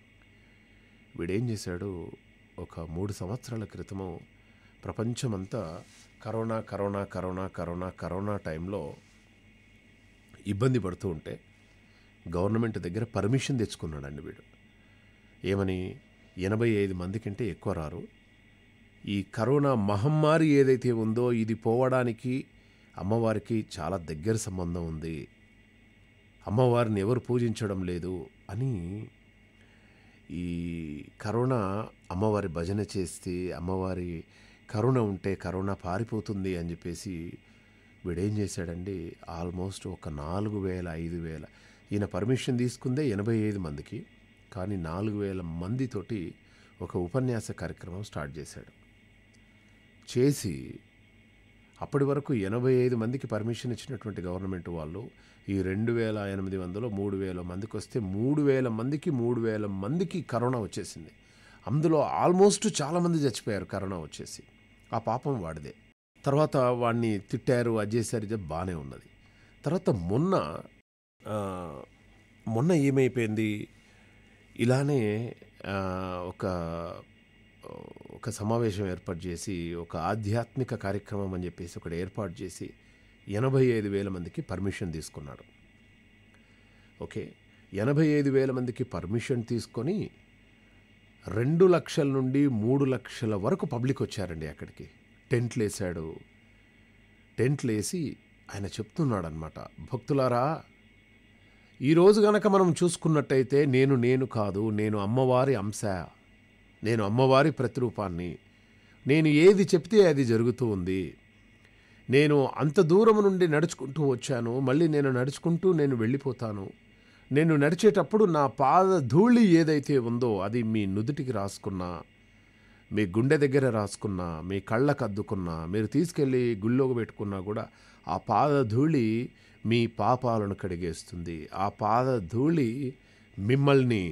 వీడేం చేశాడు ఒక మూడు సంవత్సరాల క్రితము ప్రపంచమంతా corona corona corona corona corona టైంలో ఇబ్బంది పడుతూ ఉంటే గవర్నమెంట్ దగ్గర పర్మిషన్ తెచ్చుకున్నాడండి వీడు ఏమని ఎనభై ఐదు మంది కంటే ఎక్కువ రారు ఈ కరోనా మహమ్మారి ఏదైతే ఉందో ఇది పోవడానికి అమ్మవారికి చాలా దగ్గర సంబంధం ఉంది అమ్మవారిని ఎవరు పూజించడం లేదు అని ఈ కరోనా అమ్మవారి భజన చేస్తే అమ్మవారి కరుణ ఉంటే కరోనా పారిపోతుంది అని చెప్పేసి వీడేం చేశాడండి ఆల్మోస్ట్ ఒక నాలుగు వేల ఐదు వేల ఈయన పర్మిషన్ తీసుకుందే ఎనభై ఐదు మందికి కానీ నాలుగు వేల మందితోటి ఒక ఉపన్యాస కార్యక్రమం స్టార్ట్ చేశాడు చేసి అప్పటి వరకు ఎనభై ఐదు మందికి పర్మిషన్ ఇచ్చినటువంటి గవర్నమెంట్ వాళ్ళు ఈ రెండు వేల ఎనిమిది వందలు మూడు వేల మందికి వస్తే మూడు వేల మందికి మూడు వేల మందికి కరోనా వచ్చేసింది అందులో ఆల్మోస్ట్ చాలామంది చచ్చిపోయారు కరోనా వచ్చేసి ఆ పాపం వాడిదే తర్వాత వాడిని తిట్టారు అది చేశారు ఇది బాగానే ఉన్నది తర్వాత మొన్న ఆ, మొన్న ఏమైపోయింది ఇలానే ఆ, ఒక ఒక సమావేశం ఏర్పాటు చేసి ఒక ఆధ్యాత్మిక కార్యక్రమం అని చెప్పేసి ఒకటి ఏర్పాటు చేసి ఎనభై ఐదు వేల మందికి పర్మిషన్ తీసుకున్నాడు ఓకే ఎనభై ఐదు వేల మందికి పర్మిషన్ తీసుకొని రెండు లక్షల నుండి మూడు లక్షల వరకు పబ్లిక్ వచ్చారండి అక్కడికి టెంట్లు వేశాడు టెంట్లు వేసి ఆయన చెప్తున్నాడు అనమాట భక్తులారా ఈరోజు గనక మనం చూసుకున్నట్టయితే నేను నేను కాదు నేను అమ్మవారి అంశ నేను అమ్మవారి ప్రతిరూపాన్ని నేను ఏది చెప్తే అది జరుగుతూ ఉంది నేను అంత దూరం నుండి నడుచుకుంటూ వచ్చాను మళ్ళీ నేను నడుచుకుంటూ నేను వెళ్ళిపోతాను నేను నడిచేటప్పుడు నా పాద ధూళి ఏదైతే ఉందో అది మీ నుదుటికి రాసుకున్నా మీ గుండె దగ్గర రాసుకున్నా మీ కళ్ళకు అద్దుకున్నా మీరు తీసుకెళ్ళి గుళ్ళోకి పెట్టుకున్నా కూడా ఆ పాద ధూళి మీ పాపాలను కడిగేస్తుంది ఆ పాద ధూళి మిమ్మల్ని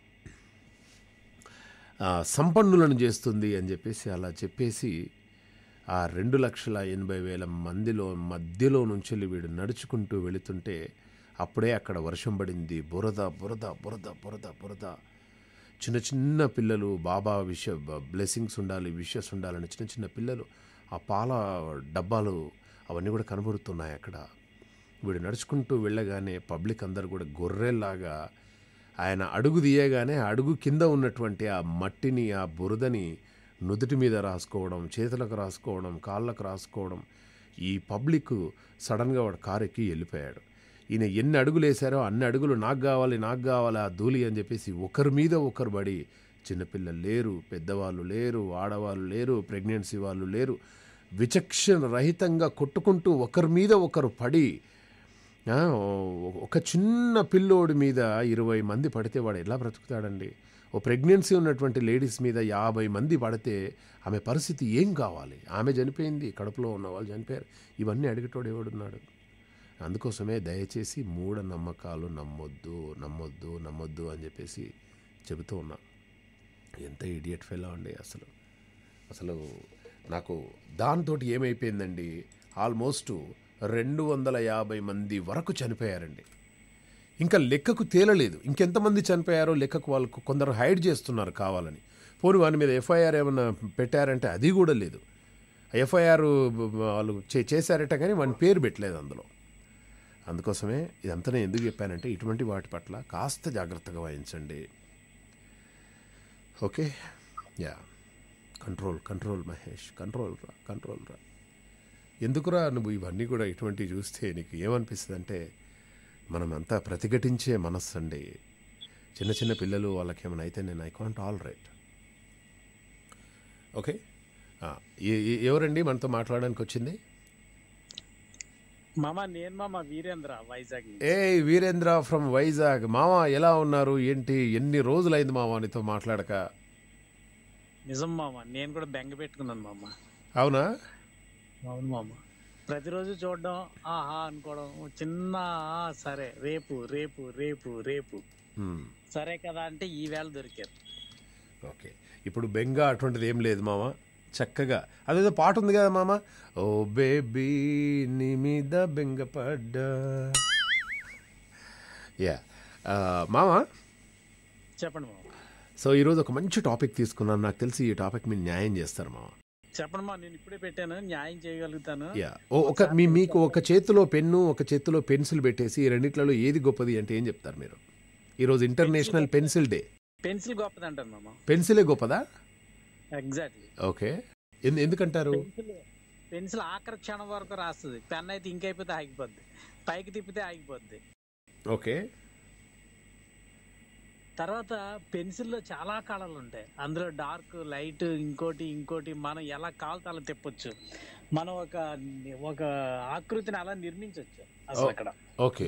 ఆ, సంపన్నులను చేస్తుంది అని చెప్పేసి అలా చెప్పేసి ఆ రెండు లక్షల ఎనభై వేల మందిలో మధ్యలో నుంచి వీడు నడుచుకుంటూ వెళుతుంటే అప్పుడే అక్కడ వర్షం పడింది బురద బురద బురద బురద బురద చిన్న చిన్న పిల్లలు బాబా విష బ్లెస్సింగ్స్ ఉండాలి విషస్ ఉండాలని చిన్న చిన్న పిల్లలు ఆ పాల డబ్బాలు అవన్నీ కూడా కనబడుతున్నాయి అక్కడ వీడు నడుచుకుంటూ వెళ్ళగానే పబ్లిక్ అందరు కూడా గొర్రెల్లాగా ఆయన అడుగు తీయగానే ఆ అడుగు కింద ఉన్నటువంటి ఆ మట్టిని ఆ బురదని నుదుటి మీద రాసుకోవడం చేతులకు రాసుకోవడం కాళ్ళకు రాసుకోవడం ఈ పబ్లిక్ సడన్గా వాడు కారు ఎక్కి వెళ్ళిపోయాడు ఈయన ఎన్ని అడుగులు వేశారో అన్ని అడుగులు నాకు కావాలి నాకు కావాలి ఆ ధూళి అని చెప్పేసి ఒకరి మీద ఒకరు పడి చిన్నపిల్లలు లేరు పెద్దవాళ్ళు లేరు ఆడవాళ్ళు లేరు ప్రెగ్నెన్సీ వాళ్ళు లేరు విచక్షణ రహితంగా కొట్టుకుంటూ ఒకరి మీద ఒకరు పడి ఆ, ఓ- ఒక చిన్న పిల్లోడి మీద ఇరవై మంది పడితే వాడు ఎలా బ్రతుకుతాడండి ఓ ప్రెగ్నెన్సీ ఉన్నటువంటి లేడీస్ మీద యాభై మంది పడితే ఆమె పరిస్థితి ఏం కావాలి ఆమె చనిపోయింది కడుపులో ఉన్న వాళ్ళు చనిపోయారు ఇవన్నీ అడిగేటోడు ఎవడున్నాడు అందుకోసమే దయచేసి మూఢ నమ్మకాలు నమ్మొద్దు నమ్మొద్దు నమ్మొద్దు అని చెప్పేసి చెబుతూ ఉన్నా ఎంత ఇడియట్ ఫెలో అండి అసలు అసలు నాకు దాంతో ఏమైపోయిందండి ఆల్మోస్ట్ రెండు వందల యాభై మంది వరకు చనిపోయారండి ఇంకా లెక్కకు తేలలేదు ఇంకెంతమంది చనిపోయారో లెక్కకు వాళ్ళకు కొందరు హైడ్ చేస్తున్నారు కావాలని పోనీ వాని మీద ఎఫ్ఐఆర్ ఏమైనా పెట్టారంటే అది కూడా లేదు ఎఫ్ఐఆర్ వాళ్ళు చే- చేశారట కానీ వాని పేరు పెట్టలేదు అందులో అందుకోసమే ఇదంతా నేను ఎందుకు చెప్పానంటే ఇటువంటి వాటి పట్ల కాస్త జాగ్రత్తగా వహించండి okay yeah control control Mahesh control రా కంట్రోల్ రా ఎందుకురా నువ్వు ఇవన్నీ కూడా ఇటువంటివి చూస్తే నీకు ఏమనిపిస్తుంది అంటే మనమంతా ప్రతిఘటించే మనస్సు అండి చిన్న చిన్న పిల్లలు వాళ్ళకి ఏమైనా అయితే నేను I can't all right okay ఆ, ఏ- ఏ- ఎవరండి మనతో మాట్లాడడానికి వచ్చింది మామ నేను మామ వీరేంద్ర వైజాగ్ నుంచి. ఏ వీరేంద్ర ఫ్రమ్ వైజాగ్ మామ ఎలా ఉన్నారు ఏంటి ఎన్ని రోజులైంది మామ నీతో మాట్లాడక నిజం మామ నేను కూడా బెంగ పెట్టుకున్నాను మామ అవునా అవును మామ ప్రతిరోజు చూడడం ఆహా అనుకోవడం చిన్న ఆ, సరే రేపు రేపు రేపు రేపు హ్మ్, సరే కదా అంటే ఈ వేళ దొరికారు ఓకే ఇప్పుడు బెంగ అటువంటిది ఏం లేదు మామ చక్కగా అదేదో పాట ఉంది కదా మామ ఓ బేబీ నీ మీద బెంగ పడ్డా యా ఆ, మామ చెప్పండి మామ సో ఈరోజు ఒక మంచి టాపిక్ తీసుకున్నాను నాకు తెలిసి ఈ టాపిక్ మీరు న్యాయం చేస్తారు మామ చెప్పండి మా నేను ఇప్పుడే పెట్టాను న్యాయం చేయగలుగుతాను యా ఓ ఒక మీ మీకు ఒక చేతిలో పెన్ను ఒక చేతిలో పెన్సిల్ పెట్టేసి ఈ రెండిట్లలో ఏది గొప్పది అంటే ఏం చెప్తారు మీరు ఈరోజు ఇంటర్నేషనల్ పెన్సిల్ డే పెన్సిల్ గొప్పది అంటాను మామ పెన్సిలే గొప్పదా ఎగ్జాక్ట్లీ ఓకే ఎందు- ఎందుకంటారు పెన్సిల్ పెన్సిల్ ఆఖరి క్షణం వరకు రాస్తుంది పెన్ అయితే ఇంకైపోతే ఆగిపోద్ది పైకి తిప్పితే ఆగిపోద్ది ఓకే తర్వాత పెన్సిల్లో చాలా కళలు ఉంటాయి అందులో డార్క్ లైట్ ఇంకోటి ఇంకోటి మనం ఎలా కావాలితే అలా తిప్పొచ్చు మనం ఒక ఒక ఆకృతిని అలా నిర్మించవచ్చు అసలు ఓ. అక్కడ ఓకే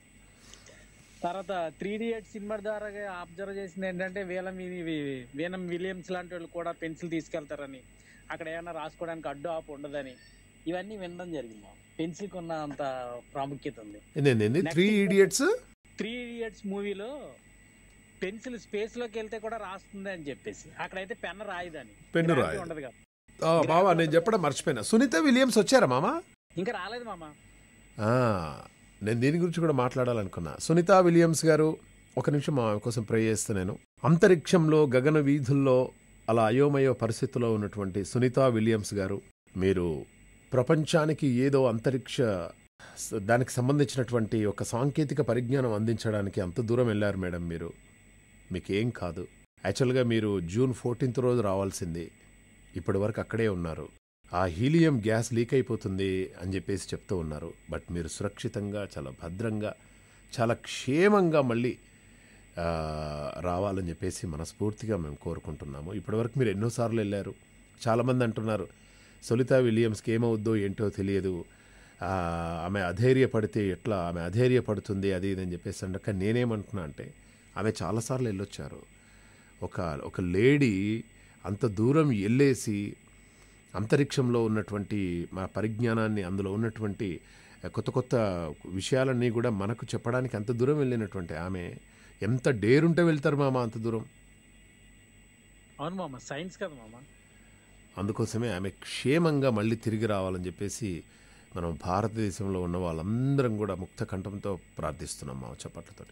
తర్వాత త్రీ డి ఎయిట్ సినిమా ద్వారా అబ్జర్వ్ చేసింది ఏంటంటే వీలం వి- వీనం విలియమ్స్ లాంటి వాళ్ళు కూడా పెన్సిల్ తీసుకెళ్తారని అక్కడ ఏమైనా రాసుకోవడానికి అడ్డు ఆపు ఉండదని ఇవన్నీ వినడం జరిగింది పెన్సిల్ కొన్న అంత ప్రాముఖ్యత ఉంది ఏంది త్రీ ఇడియట్స్ త్రీ ఇడియట్స్ మూవీలో పెన్సిల్ స్పేస్ లోకి వెళ్తే కూడా రాస్తుంది అని చెప్పేసి అక్కడైతే పెన్ రాయదని పెన్ను Gravity రాయదు. ఉండదు కదా బావా నేను చెప్పడం మర్చిపోయినా సునీత విలియమ్స్ వచ్చారా మామా ఇంకా రాలేదు మామ ఆ, నేను దీని గురించి కూడా మాట్లాడాలనుకున్నా సునీత విలియమ్స్ గారు ఒక నిమిషం మా కోసం ప్రే చేస్తే నేను అంతరిక్షంలో గగన వీధుల్లో అలా అయోమయ పరిస్థితిలో ఉన్నటువంటి సునీత విలియమ్స్ గారు మీరు ప్రపంచానికి ఏదో అంతరిక్ష స- దానికి సంబంధించినటువంటి ఒక సాంకేతిక పరిజ్ఞానం అందించడానికి అంత దూరం వెళ్ళారు మేడం మీరు మీకేం కాదు యాక్చువల్గా మీరు జూన్ ఫోర్టీన్త్ రోజు రావాల్సింది ఇప్పటి వరకు అక్కడే ఉన్నారు ఆ హీలియం గ్యాస్ లీక్ అయిపోతుంది అని చెప్పేసి చెప్తూ ఉన్నారు బట్ మీరు సురక్షితంగా చాలా భద్రంగా చాలా క్షేమంగా మళ్ళీ ఆ, రావాలని చెప్పేసి మనస్ఫూర్తిగా మేము కోరుకుంటున్నాము ఇప్పటివరకు మీరు ఎన్నోసార్లు వెళ్ళారు చాలామంది అంటున్నారు సొలితా విలియమ్స్కి ఏమవుద్దో ఏంటో తెలియదు ఆ, ఆమె అధైర్యపడితే ఎట్లా ఆమె అధైర్యపడుతుంది అది ఇది అని చెప్పేసి అంటే కానీ నేనేమంటున్నా అంటే ఆమె చాలాసార్లు వెళ్ళొచ్చారు ఒక ఒక లేడీ అంత దూరం వెళ్ళేసి అంతరిక్షంలో ఉన్నటువంటి మా పరిజ్ఞానాన్ని అందులో ఉన్నటువంటి కొత్త కొత్త విషయాలన్నీ కూడా మనకు చెప్పడానికి అంత దూరం వెళ్ళినటువంటి ఆమె ఎంత డేరుంటే వెళ్తారు మామ అంత దూరం అవును మామ సైన్స్ కదా మామ అందుకోసమే ఆమె క్షేమంగా మళ్ళీ తిరిగి రావాలని చెప్పేసి మనం భారతదేశంలో ఉన్న వాళ్ళందరం కూడా ముక్త కంఠంతో ప్రార్థిస్తున్నాం మా చప్పట్లతో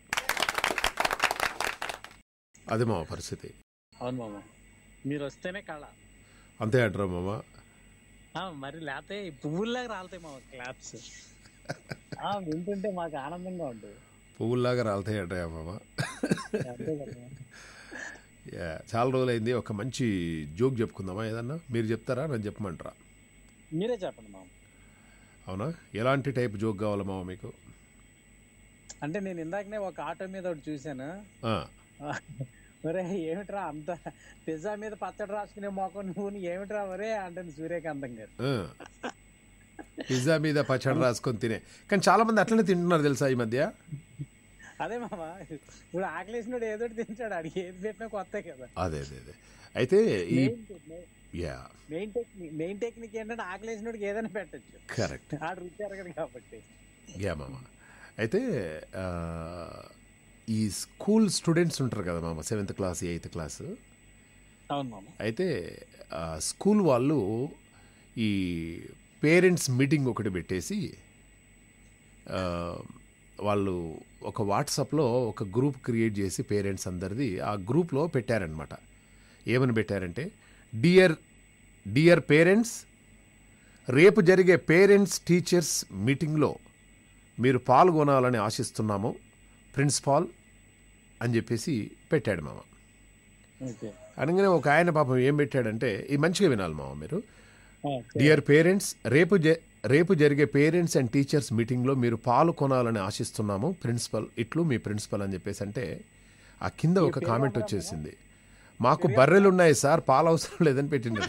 అది మా పరిస్థితి అవును మామ మీరు వస్తేనే కళ అంతే అంటారా మామ ఆ, మరి లేకపోతే పువ్వుల్లాగా రాలుతాయి మామ క్లాప్స్ ఆ, వింటుంటే మాకు ఆనందంగా ఉంటుంది పువ్వుల్లాగా రాలుతాయి అంటాయా మామ అంతే కదా యా, చాలా రోజులైంది ఒక మంచి జోక్ చెప్పుకుందామా ఏదన్నా మీరు చెప్తారా నేను చెప్పమంటారా మీరే చెప్పండి మామ అవునా ఎలాంటి టైప్ జోక్ కావాలా మామ మీకు అంటే నేను ఇందాకనే ఒక ఆటో మీద ఒకటి చూశాను ఆ, ఒరే ఏమిట్రా అంత పిజ్జా మీద పచ్చడి రాసుకునే మొఖం నువ్వు ఏమిట్రా ఒరే అంటుంది సూర్యకాంతం గారు ఆ. పిజ్జా మీద పచ్చడి రాసుకొని తినే కానీ చాలా మంది అట్లనే తింటున్నారు తెలుసా ఈ మధ్య అదే మామ ఇప్పుడు ఆకలేసినోడు ఏదో ఒకటి తింటాడు అడిగి ఏది పెట్టినా కొత్త కదా అదే అదే అదే అయితే ఈ yeah main technique main technique ఏంటంటే ఆకలేసినోడికి ఏదైనా పెట్టచ్చు కరెక్ట్ ఆడు రుచి ఎరగదు కాబట్టి యా మామ అయితే ఆ, ఈ స్కూల్ స్టూడెంట్స్ ఉంటారు కదా మామ సెవెంత్ క్లాస్ ఎయిత్ క్లాస్ అవును మామ అయితే ఆ, స్కూల్ వాళ్ళు ఈ పేరెంట్స్ మీటింగ్ ఒకటి పెట్టేసి ఆ, వాళ్ళు ఒక వాట్సాప్లో ఒక గ్రూప్ క్రియేట్ చేసి పేరెంట్స్ అందరిది ఆ గ్రూప్లో పెట్టారనమాట ఏమని పెట్టారంటే డియర్ డియర్ పేరెంట్స్ రేపు జరిగే పేరెంట్స్ టీచర్స్ మీటింగ్లో మీరు పాల్గొనాలని ఆశిస్తున్నాము ప్రిన్సిపాల్ అని చెప్పేసి పెట్టాడు మామ ఓకే అనగానే ఒక ఆయన పాపం ఏం పెట్టాడంటే ఇది మంచిగా వినాలి మామ మీరు డియర్ పేరెంట్స్ రేపు జ- రేపు జరిగే పేరెంట్స్ అండ్ టీచర్స్ మీటింగ్లో మీరు పాల్గొనాలని ఆశిస్తున్నాము ప్రిన్సిపల్ ఇట్లు మీ ప్రిన్సిపల్ అని చెప్పేసి అంటే ఆ కింద ఒక కామెంట్ వచ్చేసింది మాకు బర్రెలు ఉన్నాయి సార్ పాలు అవసరం లేదని పెట్టింది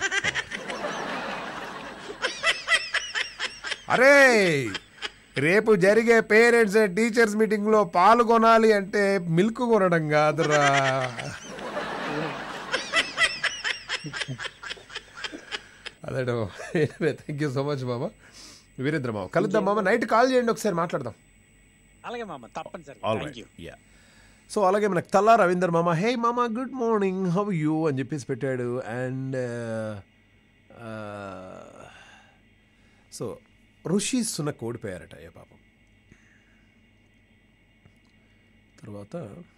అరే రేపు జరిగే పేరెంట్స్ అండ్ టీచర్స్ మీటింగ్లో పాల్గొనాలి అంటే మిల్క్ కొనడం కాదురా అదే థ్యాంక్ యూ సో మచ్ మామ వీరేంద్ర మామ కలుద్దాం మామ నైట్ కాల్ చేయండి ఒకసారి మాట్లాడదాం అలాగే మామ తప్పనిసరి all thank you yeah so అలాగే మనకు తల్లా రవీందర్ మామ హే మామ గుడ్ మార్నింగ్ హౌ యూ అని చెప్పేసి పెట్టాడు అండ్ సో ఋషి సునక్ ఓడిపోయారట ఏ పాపం తర్వాత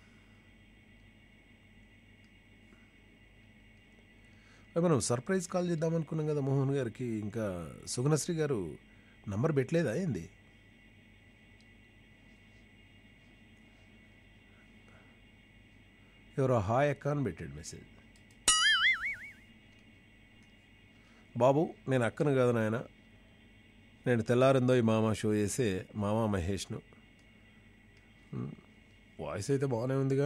అరే మనం సర్ప్రైజ్ కాల్ చేద్దాం అనుకున్నాం కదా మోహన్ గారికి ఇంకా సుగుణశ్రీ గారు నంబర్ పెట్టలేదా ఏంది ఎవరో హాయ్ అక్క అని పెట్టాడు మెసేజ్ బాబు నేను అక్కను కాదు నాయన నేను తెల్లారిందో ఈ మామ షో చేసే మామ మహేష్ను ఉమ్, వాయిస్ అయితే బాగానే ఉందిగా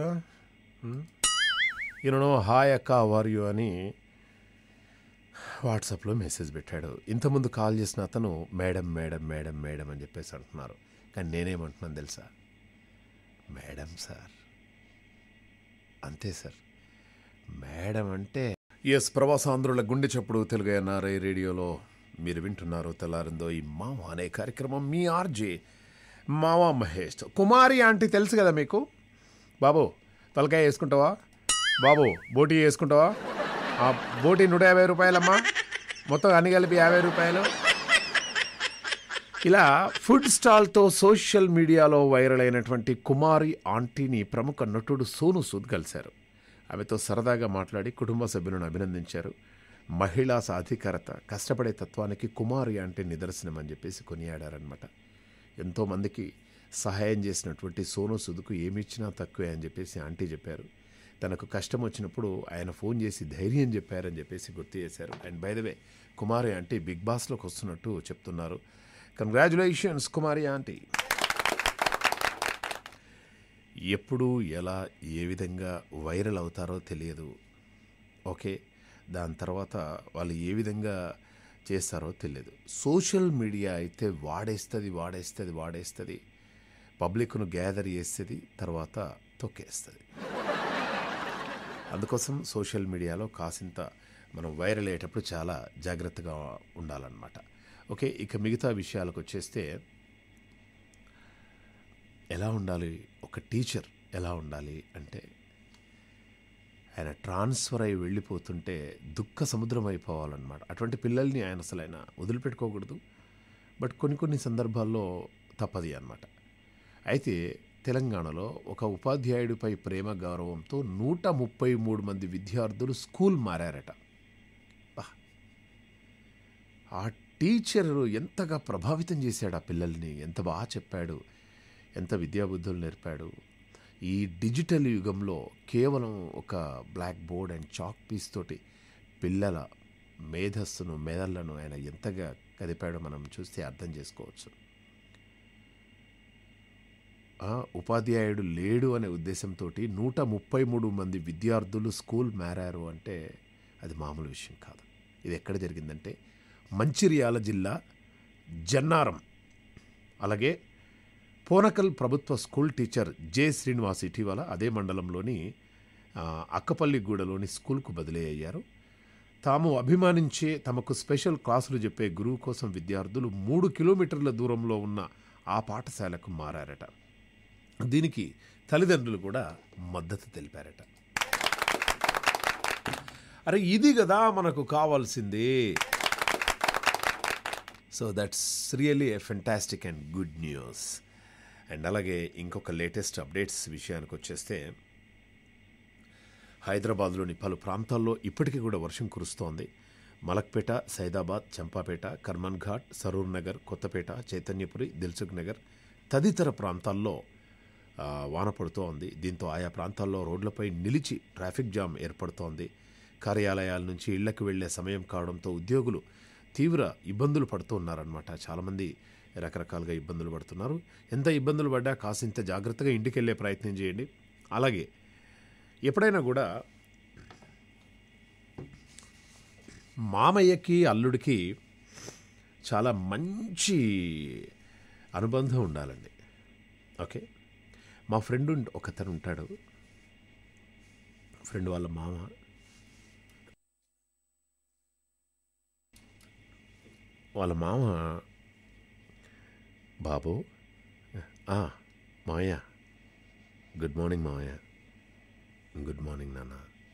ఈయనను హాయ్ అక్క అవర్ యు అని వాట్సాప్లో మెసేజ్ పెట్టాడు ఇంతకుముందు కాల్ చేసిన అతను మేడం మేడం మేడం మేడం అని చెప్పేసి అంటున్నారు కానీ నేనేమంటున్నాను తెలుసా మేడం సార్ అంతే సార్ మేడం అంటే ఎస్ ప్రవాసాంధ్రుల గుండె చప్పుడు తెలుగు ఎన్ఆర్ఐ రేడియోలో మీరు వింటున్నారు తెల్లారిందో ఈ మామ అనే కార్యక్రమం మీ ఆర్జే మావా మహేష్ కుమారి ఆంటీ తెలుసు కదా మీకు బాబు తలకాయ వేసుకుంటావా బాబు బోటీ వేసుకుంటావా ఆ బోటీ నూట యాభై రూపాయలమ్మా మొత్తం అన్ని కలిపి యాభై రూపాయలు ఇలా ఫుడ్ స్టాల్తో సోషల్ మీడియాలో వైరల్ అయినటువంటి కుమారి ఆంటీని ప్రముఖ నటుడు సోను సూద్ కలిశారు ఆమెతో సరదాగా మాట్లాడి కుటుంబ సభ్యులను అభినందించారు మహిళా సాధికారత కష్టపడే తత్వానికి కుమారి ఆంటీ నిదర్శనం అని చెప్పేసి కొనియాడారనమాట ఎంతోమందికి సహాయం చేసినటువంటి సోను సుద్కు ఏమి ఇచ్చినా తక్కువే అని చెప్పేసి ఆంటీ చెప్పారు తనకు కష్టం వచ్చినప్పుడు ఆయన ఫోన్ చేసి ధైర్యం చెప్పారని చెప్పేసి గుర్తు చేశారు and by the way Kumari aunty big బాస్లోకి వస్తున్నట్టు చెప్తున్నారు కంగ్రాచులేషన్స్ కుమారి ఆంటీ ఎప్పుడు ఎలా ఏ విధంగా వైరల్ అవుతారో తెలియదు ఓకే దాని తర్వాత వాళ్ళు ఏ విధంగా చేస్తారో తెలియదు సోషల్ మీడియా అయితే వాడేస్తుంది వాడేస్తుంది వాడేస్తుంది పబ్లిక్ను గ్యాదర్ చేస్తుంది తర్వాత తొక్కేస్తుంది అందుకోసం సోషల్ మీడియాలో కాసింత మనం వైరల్ అయ్యేటప్పుడు చాలా జాగ్రత్తగా ఉండాలన్నమాట ఓకే ఇక మిగతా విషయాలకు వచ్చేస్తే ఎలా ఉండాలి ఒక టీచర్ ఎలా ఉండాలి అంటే ఆయన ట్రాన్స్ఫర్ అయి వెళ్ళిపోతుంటే దుఃఖ సముద్రం అయిపోవాలన్నమాట అటువంటి పిల్లల్ని ఆయన అసలు ఆయన వదిలిపెట్టుకోకూడదు బట్ కొన్ని కొన్ని సందర్భాల్లో తప్పది అన్నమాట అయితే తెలంగాణలో ఒక ఉపాధ్యాయుడిపై ప్రేమ గౌరవంతో నూట ముప్పై మూడు మంది విద్యార్థులు స్కూల్ మారారట బా. ఆ టీచర్ ఎంతగా ప్రభావితం చేశాడు ఆ పిల్లల్ని ఎంత బాగా చెప్పాడు ఎంత విద్యాబుద్ధులు నేర్పాడు ఈ డిజిటల్ యుగంలో కేవలం ఒక blackboard and chalk piece తోటి పిల్లల మేధస్సును మెదళ్లను ఆయన ఎంతగా కదిపాడో మనం చూస్తే అర్థం చేసుకోవచ్చు ఆ, ఉపాధ్యాయుడు లేడు అనే ఉద్దేశంతో నూట ముప్పై మూడు మంది విద్యార్థులు స్కూల్ మారారు అంటే అది మామూలు విషయం కాదు ఇది ఎక్కడ జరిగిందంటే మంచిర్యాల జిల్లా జన్నారం అలాగే పోనకల్ ప్రభుత్వ స్కూల్ టీచర్ జె శ్రీనివాస్ ఇటీవల అదే మండలంలోని ఆ, అక్కపల్లిగూడలోని స్కూల్కు బదిలీ అయ్యారు తాము అభిమానించే తమకు స్పెషల్ క్లాసులు చెప్పే గురువు కోసం విద్యార్థులు మూడు కిలోమీటర్ల దూరంలో ఉన్న ఆ పాఠశాలకు మారారట దీనికి తల్లిదండ్రులు కూడా మద్దతు తెలిపారట అరే ఇది కదా మనకు కావాల్సింది so that's really a fantastic and good news and అలాగే ఇంకొక లేటెస్ట్ అప్డేట్స్ విషయానికి వచ్చేస్తే హైదరాబాద్లోని పలు ప్రాంతాల్లో ఇప్పటికీ కూడా వర్షం కురుస్తోంది మలక్పేట సైదాబాద్ చంపాపేట కర్మన్ ఘాట్ సరూర్ నగర్ కొత్తపేట చైతన్యపురి దిల్సుఖ్ నగర్ తదితర ప్రాంతాల్లో ఆ, వాన పడుతోంది దీంతో ఆయా ప్రాంతాల్లో రోడ్లపై నిలిచి ట్రాఫిక్ జామ్ ఏర్పడుతోంది కార్యాలయాల నుంచి ఇళ్లకు వెళ్లే సమయం కావడంతో ఉద్యోగులు తీవ్ర ఇబ్బందులు పడుతూ ఉన్నారనమాట చాలామంది రకరకాలుగా ఇబ్బందులు పడుతున్నారు ఎంత ఇబ్బందులు పడ్డా కాసింత జాగ్రత్తగా ఇంటికి వెళ్ళే ప్రయత్నం చేయండి అలాగే ఎప్పుడైనా కూడా మామయ్యకి అల్లుడికి చాలా మంచి అనుబంధం ఉండాలండి ఓకే మా ఫ్రెండ్ ఉం- ఒకతను ఉంటాడు ఫ్రెండ్ వాళ్ళ మామ వాళ్ళ మామ బాబు ఆ, మావయ్య గుడ్ మార్నింగ్ మావయ్య గుడ్ మార్నింగ్ నాన్న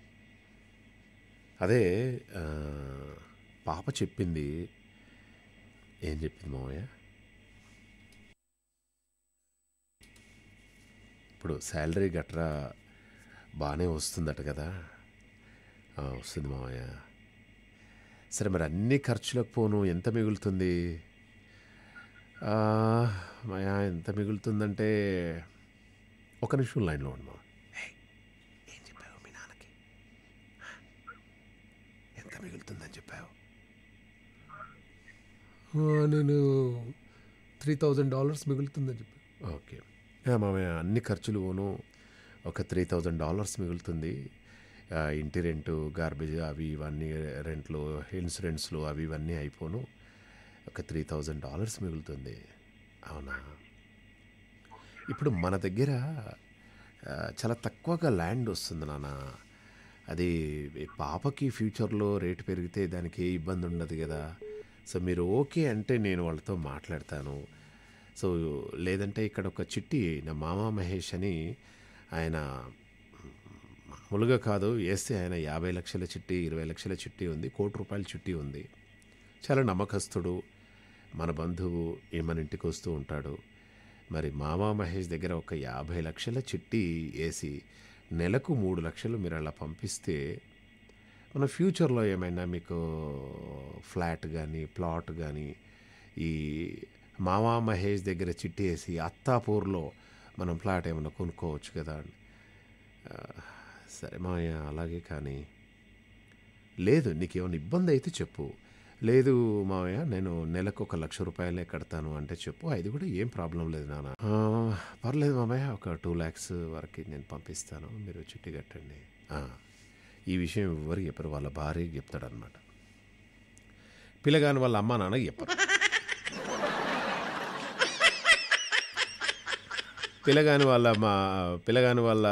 అదే ఆ, పాప చెప్పింది ఏం చెప్పింది మావయ్య ఇప్పుడు శాలరీ గట్రా బాగానే వస్తుందట కదా ఆ, వస్తుంది మావయ్య సరే మరి అన్ని ఖర్చులకు పోను ఎంత మిగులుతుంది ఆ, మాయా ఎంత మిగులుతుందంటే ఒక నిమిషం లైన్లో ఉండమా ఏం చెప్పావు మీ నాన్నకి ఎంత మిగులుతుందని చెప్పావు నేను త్రీ థౌజండ్ డాలర్స్ మిగులుతుందని చెప్పి ఓకే మామయ్య అన్ని ఖర్చులు పోను ఒక త్రీ థౌజండ్ డాలర్స్ మిగులుతుంది ఆ, ఇంటి రెంటు గార్బేజ్ అవి ఇవన్నీ రెంట్లు ఇన్సూరెన్స్లు అవి ఇవన్నీ అయిపోను ఒక త్రీ థౌజండ్ డాలర్స్ మిగులుతుంది అవునా ఇప్పుడు మన దగ్గర ఆ, చాలా తక్కువగా ల్యాండ్ వస్తుంది నాన్న అది పాపకి ఫ్యూచర్లో రేటు పెరిగితే దానికి ఏ ఇబ్బంది ఉండదు కదా సో మీరు ఓకే అంటే నేను వాళ్ళతో మాట్లాడతాను సో లేదంటే ఇక్కడ ఒక చిట్టి నా మామ మహేష్ అని ఆయన మామూలుగా కాదు వేస్తే ఆయన యాభై లక్షల చిట్టి ఇరవై లక్షల చిట్టి ఉంది కోటి రూపాయల చిట్టి ఉంది చాలా నమ్మకస్తుడు మన బంధువు ఈ మన ఇంటికి వస్తూ ఉంటాడు మరి మామా మహేష్ దగ్గర ఒక యాభై లక్షల చిట్టి వేసి నెలకు మూడు లక్షలు మీరు అలా పంపిస్తే మన ఫ్యూచర్లో ఏమైనా మీకు ఫ్లాట్ కానీ ప్లాట్ కానీ ఈ మామా మహేష్ దగ్గర చిట్టి వేసి అత్తాపూర్లో మనం ప్లాట్ ఏమైనా కొనుక్కోవచ్చు కదా అని ఆ, సరే మామయ్య అలాగే కానీ లేదు నీకేమైనా ఇబ్బంది అయితే చెప్పు లేదు మామయ్య నేను నెలకు ఒక లక్ష రూపాయలే కడతాను అంటే చెప్పు అది కూడా ఏం ప్రాబ్లం లేదు నాన్న "ఆ, పర్లేదు మామయ్య ఒక టూ ల్యాక్స్ వరకు నేను పంపిస్తాను మీరు చిట్టి కట్టండి "ఆ, ఈ విషయం ఎవరికి చెప్పరు వాళ్ళ భార్యకి చెప్తాడనమాట పిల్లగాని వాళ్ళ అమ్మ నాన్నకి చెప్పరు పిల్లగాని వాళ్ళ మా పిల్లగాని వాళ్ళ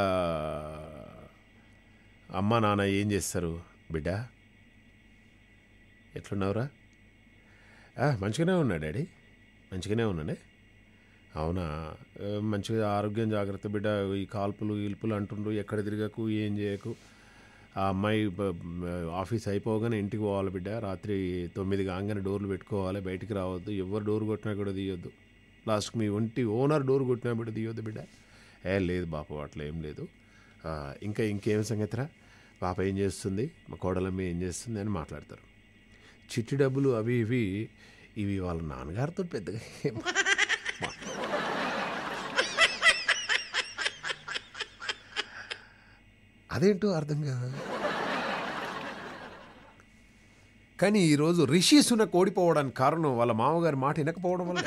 అమ్మ నాన్న ఏం చేస్తారు బిడ్డ ఎట్లున్నావురా "ఆ, మంచిగానే ఉన్నా డాడీ మంచిగానే ఉన్నానే అవునా "ఆ, మంచిగా ఆరోగ్యం జాగ్రత్త బిడ్డ ఈ కాల్పులు గీల్పులు అంటుండ్రు ఎక్కడ తిరగకు ఏం చేయకు ఆ అమ్మాయి బ- బ- ఆఫీస్ అయిపోగానే ఇంటికి పోవాలి బిడ్డ రాత్రి తొమ్మిది కాగానే డోర్లు పెట్టుకోవాలి బయటికి రావద్దు ఎవరు డోర్ కొట్టినా కూడా తీయొద్దు లాస్ట్కి మీ ఒంటి ఓనర్ డోర్ కొట్టినా బిడ్డ తీయొద్దు బిడ్డ ఏ లేదు బాపు అట్లా ఏం లేదు ఆ, ఇంకా ఇంకేం సంగతిరా పాప ఏం చేస్తుంది మా కోడలమ్మ ఏం చేస్తుంది అని మాట్లాడతారు చిట్టి డబ్బులు అవి ఇవి ఇవి వాళ్ళ నాన్నగారితో పెద్దగా ఏం మా- అదేంటో అర్థం కాదు కానీ ఈరోజు రిషి సునక్ ఓడిపోవడానికి కారణం వాళ్ళ మామగారి మాట వినకపోవడం వల్ల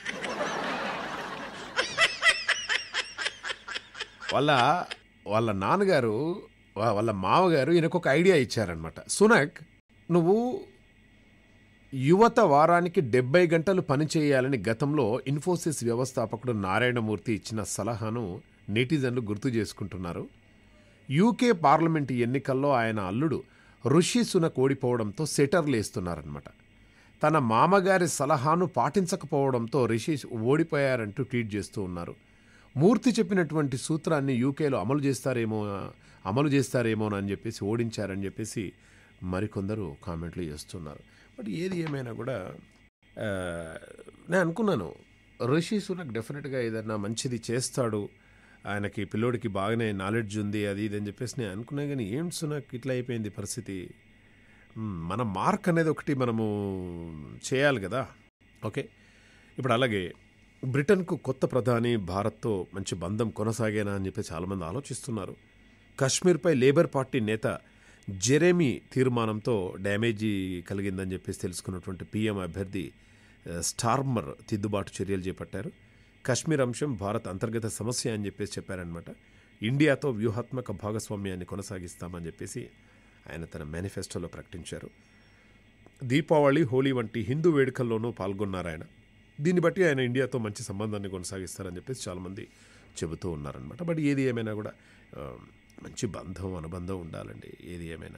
వాళ్ళ వాళ్ళ నాన్నగారు వా- వాళ్ళ మామగారు ఈయనకు ఒక ఐడియా ఇచ్చారనమాట సునక్ నువ్వు యువత వారానికి డెబ్బై గంటలు పనిచేయాలని గతంలో ఇన్ఫోసిస్ వ్యవస్థాపకుడు నారాయణమూర్తి ఇచ్చిన సలహాను నెటిజన్లు గుర్తు చేసుకుంటున్నారు యూకే పార్లమెంటు ఎన్నికల్లో ఆయన అల్లుడు ఋషి సునక్ ఓడిపోవడంతో సెటర్లు వేస్తున్నారనమాట తన మామగారి సలహాను పాటించకపోవడంతో రిషి ఓడిపోయారంటూ ట్వీట్ చేస్తూ ఉన్నారు మూర్తి చెప్పినటువంటి సూత్రాన్ని యూకేలో అమలు చేస్తారేమో అమలు చేస్తారేమో అని చెప్పేసి ఓడించారని చెప్పేసి మరికొందరు కామెంట్లు చేస్తున్నారు బట్ ఏది ఏమైనా కూడా ఆ, నేను అనుకున్నాను రిషి సునక్ డెఫినెట్గా ఏదన్నా మంచిది చేస్తాడు ఆయనకి పిల్లోడికి బాగానే నాలెడ్జ్ ఉంది అది ఇది అని చెప్పేసి నేను అనుకున్నా కానీ ఏం సునక్ ఇట్లా అయిపోయింది పరిస్థితి మ్, మన మార్క్ అనేది ఒకటి మనము చేయాలి కదా ఓకే ఇప్పుడు అలాగే బ్రిటన్కు కొత్త ప్రధాని భారత్తో మంచి బంధం కొనసాగేనా అని చెప్పి చాలామంది ఆలోచిస్తున్నారు కశ్మీర్పై లేబర్ పార్టీ నేత జెరెమీ తీర్మానంతో డ్యామేజీ కలిగిందని చెప్పేసి తెలుసుకున్నటువంటి పీఎం అభ్యర్థి ఆ, స్టార్మర్ తిద్దుబాటు చర్యలు చేపట్టారు కశ్మీర్ అంశం భారత్ అంతర్గత సమస్య అని చెప్పేసి చెప్పారనమాట ఇండియాతో వ్యూహాత్మక భాగస్వామ్యాన్ని కొనసాగిస్తామని చెప్పేసి ఆయన తన మేనిఫెస్టోలో ప్రకటించారు దీపావళి హోలీ వంటి హిందూ వేడుకల్లోనూ పాల్గొన్నారు ఆయన దీన్ని బట్టి ఆయన ఇండియాతో మంచి సంబంధాన్ని కొనసాగిస్తారని చెప్పేసి చాలామంది చెబుతూ ఉన్నారనమాట బట్ ఏది ఏమైనా కూడా ఆ, మంచి బంధం అనుబంధం ఉండాలండి ఏది ఏమైనా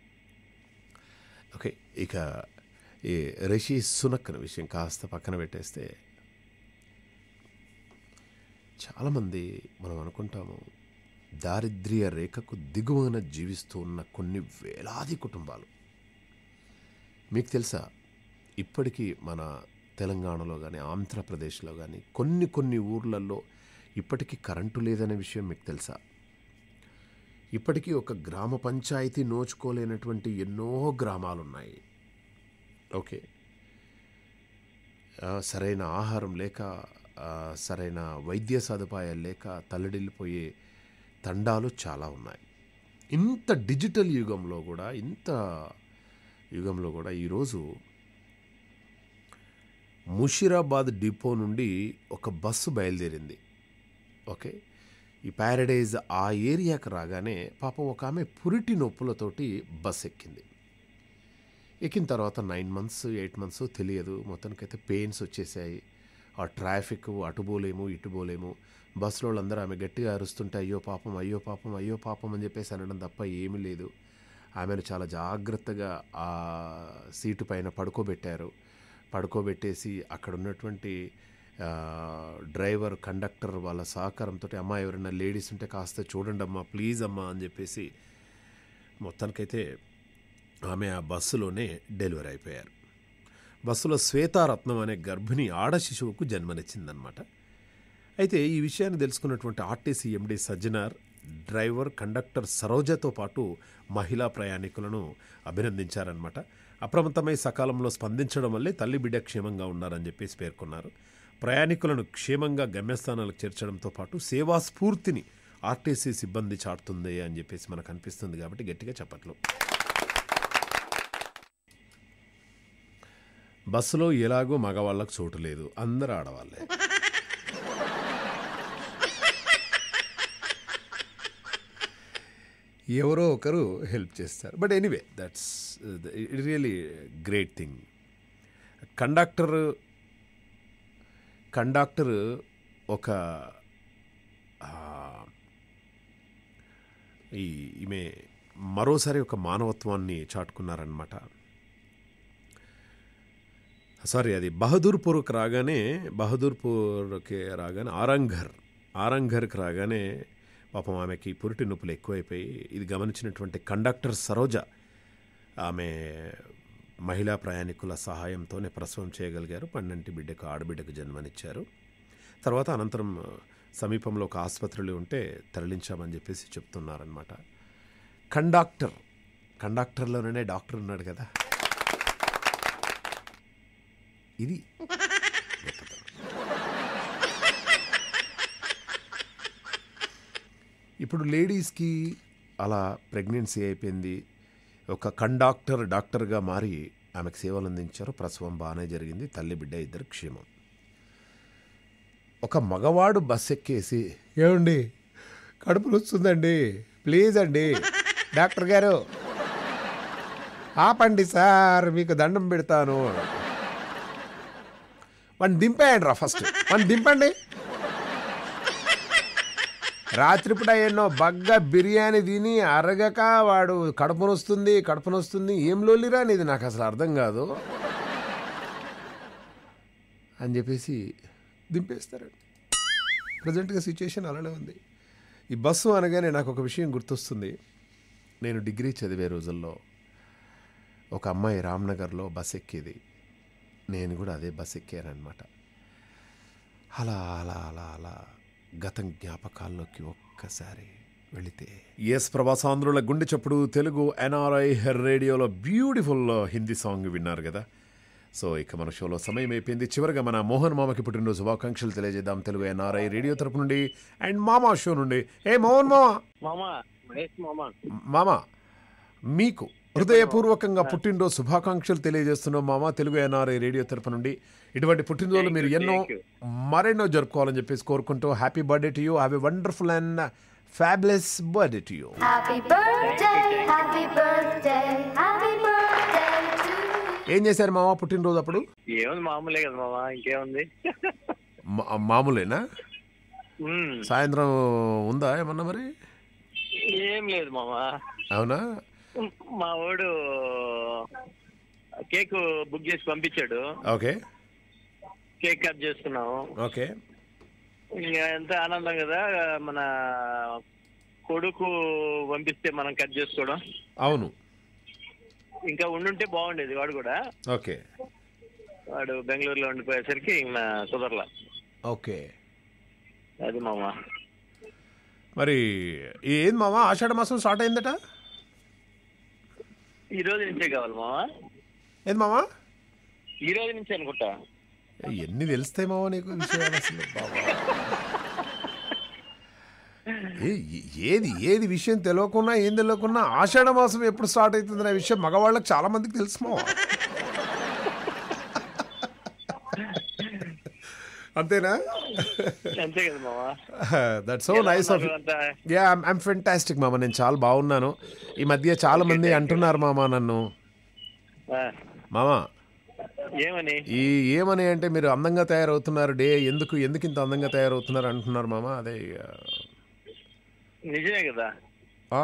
ఓకే ఇక ఈ రిషి సునక్ అనే విషయం కాస్త పక్కన పెట్టేస్తే చాలామంది మనం అనుకుంటాము దారిద్ర్య రేఖకు దిగువన జీవిస్తూ ఉన్న కొన్ని వేలాది కుటుంబాలు మీకు తెలుసా ఇప్పటికీ మన తెలంగాణలో కానీ ఆంధ్రప్రదేశ్లో కానీ కొన్ని కొన్ని ఊర్లలో ఇప్పటికీ కరెంటు లేదనే విషయం మీకు తెలుసా ఇప్పటికీ ఒక గ్రామ పంచాయతీ నోచుకోలేనటువంటి ఎన్నో గ్రామాలు ఉన్నాయి ఓకే ఆ, సరైన ఆహారం లేక ఆ, సరైన వైద్య సదుపాయాలు లేక తల్లడిల్లిపోయే తండాలు చాలా ఉన్నాయి ఇంత డిజిటల్ యుగంలో కూడా ఇంత యుగంలో కూడా ఈరోజు ముషిరాబాద్ డిపో నుండి ఒక బస్సు బయలుదేరింది ఓకే ఈ ప్యారడైజ్ ఆ ఏరియాకి రాగానే పాపం ఒక ఆమె పురిటి నొప్పులతోటి బస్ ఎక్కింది ఎక్కిన తర్వాత నైన్ మంత్స్ ఎయిట్ మంత్స్ తెలియదు మొత్తానికైతే పెయిన్స్ వచ్చేసాయి ఆ ట్రాఫిక్ అటు పోలేము ఇటు పోలేము బస్సులో వాళ్ళందరూ ఆమె గట్టిగా అరుస్తుంటే అయ్యో పాపం అయ్యో పాపం అయ్యో పాపం అని చెప్పేసి అనడం తప్ప ఏమీ లేదు ఆమెను చాలా జాగ్రత్తగా ఆ సీటు పైన పడుకోబెట్టారు పడుకోబెట్టేసి అక్కడ ఉన్నటువంటి ఆ, డ్రైవర్ కండక్టర్ వాళ్ళ సహకారంతో అమ్మ ఎవరైనా లేడీస్ ఉంటే కాస్త చూడండి అమ్మా ప్లీజ్ అమ్మా అని చెప్పేసి మొత్తానికైతే ఆమె ఆ బస్సులోనే డెలివరీ అయిపోయారు బస్సులో శ్వేతారత్నం అనే గర్భిణి ఆడ శిశువుకు జన్మనిచ్చిందనమాట అయితే ఈ విషయాన్ని తెలుసుకున్నటువంటి RTC MD Sajjanar driver conductor సరోజతో పాటు మహిళా ప్రయాణికులను అభినందించారనమాట అప్రమత్తమై సకాలంలో స్పందించడం వల్లే తల్లి బిడ్డ క్షేమంగా ఉన్నారని చెప్పేసి పేర్కొన్నారు ప్రయాణికులను క్షేమంగా గమ్యస్థానాలకు చేర్చడంతో పాటు సేవా స్ఫూర్తిని ఆర్టీసీ సిబ్బంది చాటుతుంది అని చెప్పేసి మనకు అనిపిస్తుంది కాబట్టి గట్టిగా చెప్పట్లు బస్సులో ఎలాగో మగవాళ్ళకు చోటు లేదు అందరూ ఆడవాళ్ళే ఎవరో ఒకరు హెల్ప్ చేస్తారు but anyway that's it really great thing conductor conductor ఒక ఆ, ఈ ఈమె మరోసారి ఒక మానవత్వాన్ని చాటుకున్నారనమాట సారీ అది బహదూర్పూర్కి రాగానే బహదూర్పూర్కి రాగానే ఆరంఘర్ ఆరంఘర్కి రాగానే పాపం ఆమెకి పురిటి నొప్పులు ఎక్కువైపోయి ఇది గమనించినటువంటి కండక్టర్ సరోజ ఆమె మహిళా ప్రయాణికుల సహాయంతోనే ప్రసవం చేయగలిగారు పన్నెంటి బిడ్డకు ఆడబిడ్డకు జన్మనిచ్చారు తర్వాత అనంతరం సమీపంలో ఒక ఆసుపత్రులు ఉంటే తరలించామని చెప్పేసి చెప్తున్నారనమాట కండక్టర్ కండక్టర్లోనే డాక్టర్ ఉన్నాడు కదా ఇది గొప్పతనం. ఇప్పుడు లేడీస్కి అలా ప్రెగ్నెన్సీ అయిపోయింది ఒక కండక్టర్ డాక్టర్గా మారి ఆమెకు సేవలు అందించారు ప్రసవం బాగానే జరిగింది తల్లి బిడ్డ ఇద్దరు క్షేమం ఒక మగవాడు బస్ ఎక్కేసి ఏమండి కడుపు వస్తుందండి ప్లీజ్ అండి డాక్టర్ గారు ఆపండి సార్ మీకు దండం పెడతాను వాడిని దింపేయండి రా ఫస్ట్ వాడిని దింపండి రాత్రిపూట ఎన్నో బగ్గ బిర్యానీ తిని అరగక వాడు కడుపునొస్తుంది కడుపునొస్తుంది ఏం లోలిరా అనేది నాకు అసలు అర్థం కాదు అని చెప్పేసి దింపేస్తారు ప్రజెంట్గా సిచ్యుయేషన్ అలానే ఉంది ఈ బస్సు అనగానే నాకు ఒక విషయం గుర్తొస్తుంది నేను డిగ్రీ చదివే రోజుల్లో ఒక అమ్మాయి రామ్నగర్లో బస్ ఎక్కేది నేను కూడా అదే బస్ ఎక్కానమాట అలా అలా అలా అలా గతం జ్ఞాపకాల్లోకి ఒక్కసారి వెళితే ఎస్ ప్రభాసాంధ్రుల గుండె చప్పుడు తెలుగు ఎన్ఆర్ఐ రేడియోలో బ్యూటిఫుల్ హిందీ సాంగ్ విన్నారు కదా సో ఇక మన షోలో సమయం అయిపోయింది చివరిగా మన మోహన్ మామకి పుట్టినరోజు శుభాకాంక్షలు తెలియజేద్దాం తెలుగు ఎన్ఆర్ఐ రేడియో తరపు నుండి అండ్ మామా షో నుండి ఏ మోహన్ మామ మామా మహేష్ మామా మామ మీకు హృదయపూర్వకంగా పుట్టినరోజు శుభాకాంక్షలు తెలియజేస్తున్నాం మామ తెలుగు ఎన్ఆర్ఐ రేడియో తరపు నుండి ఇటువంటి పుట్టినరోజులు మీరు ఎన్నో మరెన్నో జరుపుకోవాలని చెప్పేసి కోరుకుంటూ happy birthday to you have a wonderful and fabulous birthday to you Happy birthday, happy birthday, happy birthday to you. ఏం చేశారు మామ పుట్టినరోజు అప్పుడు ఏముంది మామూలే కదా మామ ఇంకేముంది మా- మామూలేనా ఉమ్, సాయంత్రం ఉందా ఏమన్నా మరి ఏం లేదు మామ అవునా మా వాడు కేక్ బుక్ చేసి పంపించాడు ఓకే కేక్ కట్ చేసుకున్నాము ఓకే ఇంకా ఎంత ఆనందం కదా మన కొడుకు పంపిస్తే మనం కట్ చేసుకోవడం అవును ఇంకా ఉండుంటే బాగుండేది వాడు కూడా ఓకే వాడు బెంగళూరులో ఉండిపోయేసరికి ఇంకా కుదరలా ఓకే అది మామ మరి ఏం మామ ఆషాఢ మాసం స్టార్ట్ అయిందట ఈ రోజు నుంచే కావాలి మామ ఏది మామ ఈ రోజు నుంచి అనుకుంటా ఎన్ని తెలుస్తాయి మామ నీకు విషయాలు అసలు బాబా ఏ- ఏది ఏది విషయం తెలియకున్నా ఏం తెలియకున్నా ఆషాఢ మాసం ఎప్పుడు స్టార్ట్ అవుతుంది అనే విషయం మగవాళ్ళకి చాలా మందికి తెలుసు మావా అంతేనా అంతే కదా మామ దట్ సో నైస్ ఆఫ్ అంతా యా ఐమ్ ఫెంటాస్టిక్ మామ నేను చాలా బాగున్నాను ఈ మధ్య చాలా మంది అంటున్నారు మామ నన్ను ఆ, మామ ఏమని ఈ ఏమని అంటే మీరు అందంగా తయారవుతున్నారు డే ఎందుకు ఎందుకు ఇంత అందంగా తయారవుతున్నారు అంటున్నారు మామ అదే ఇక. నిజమే కదా ఆ?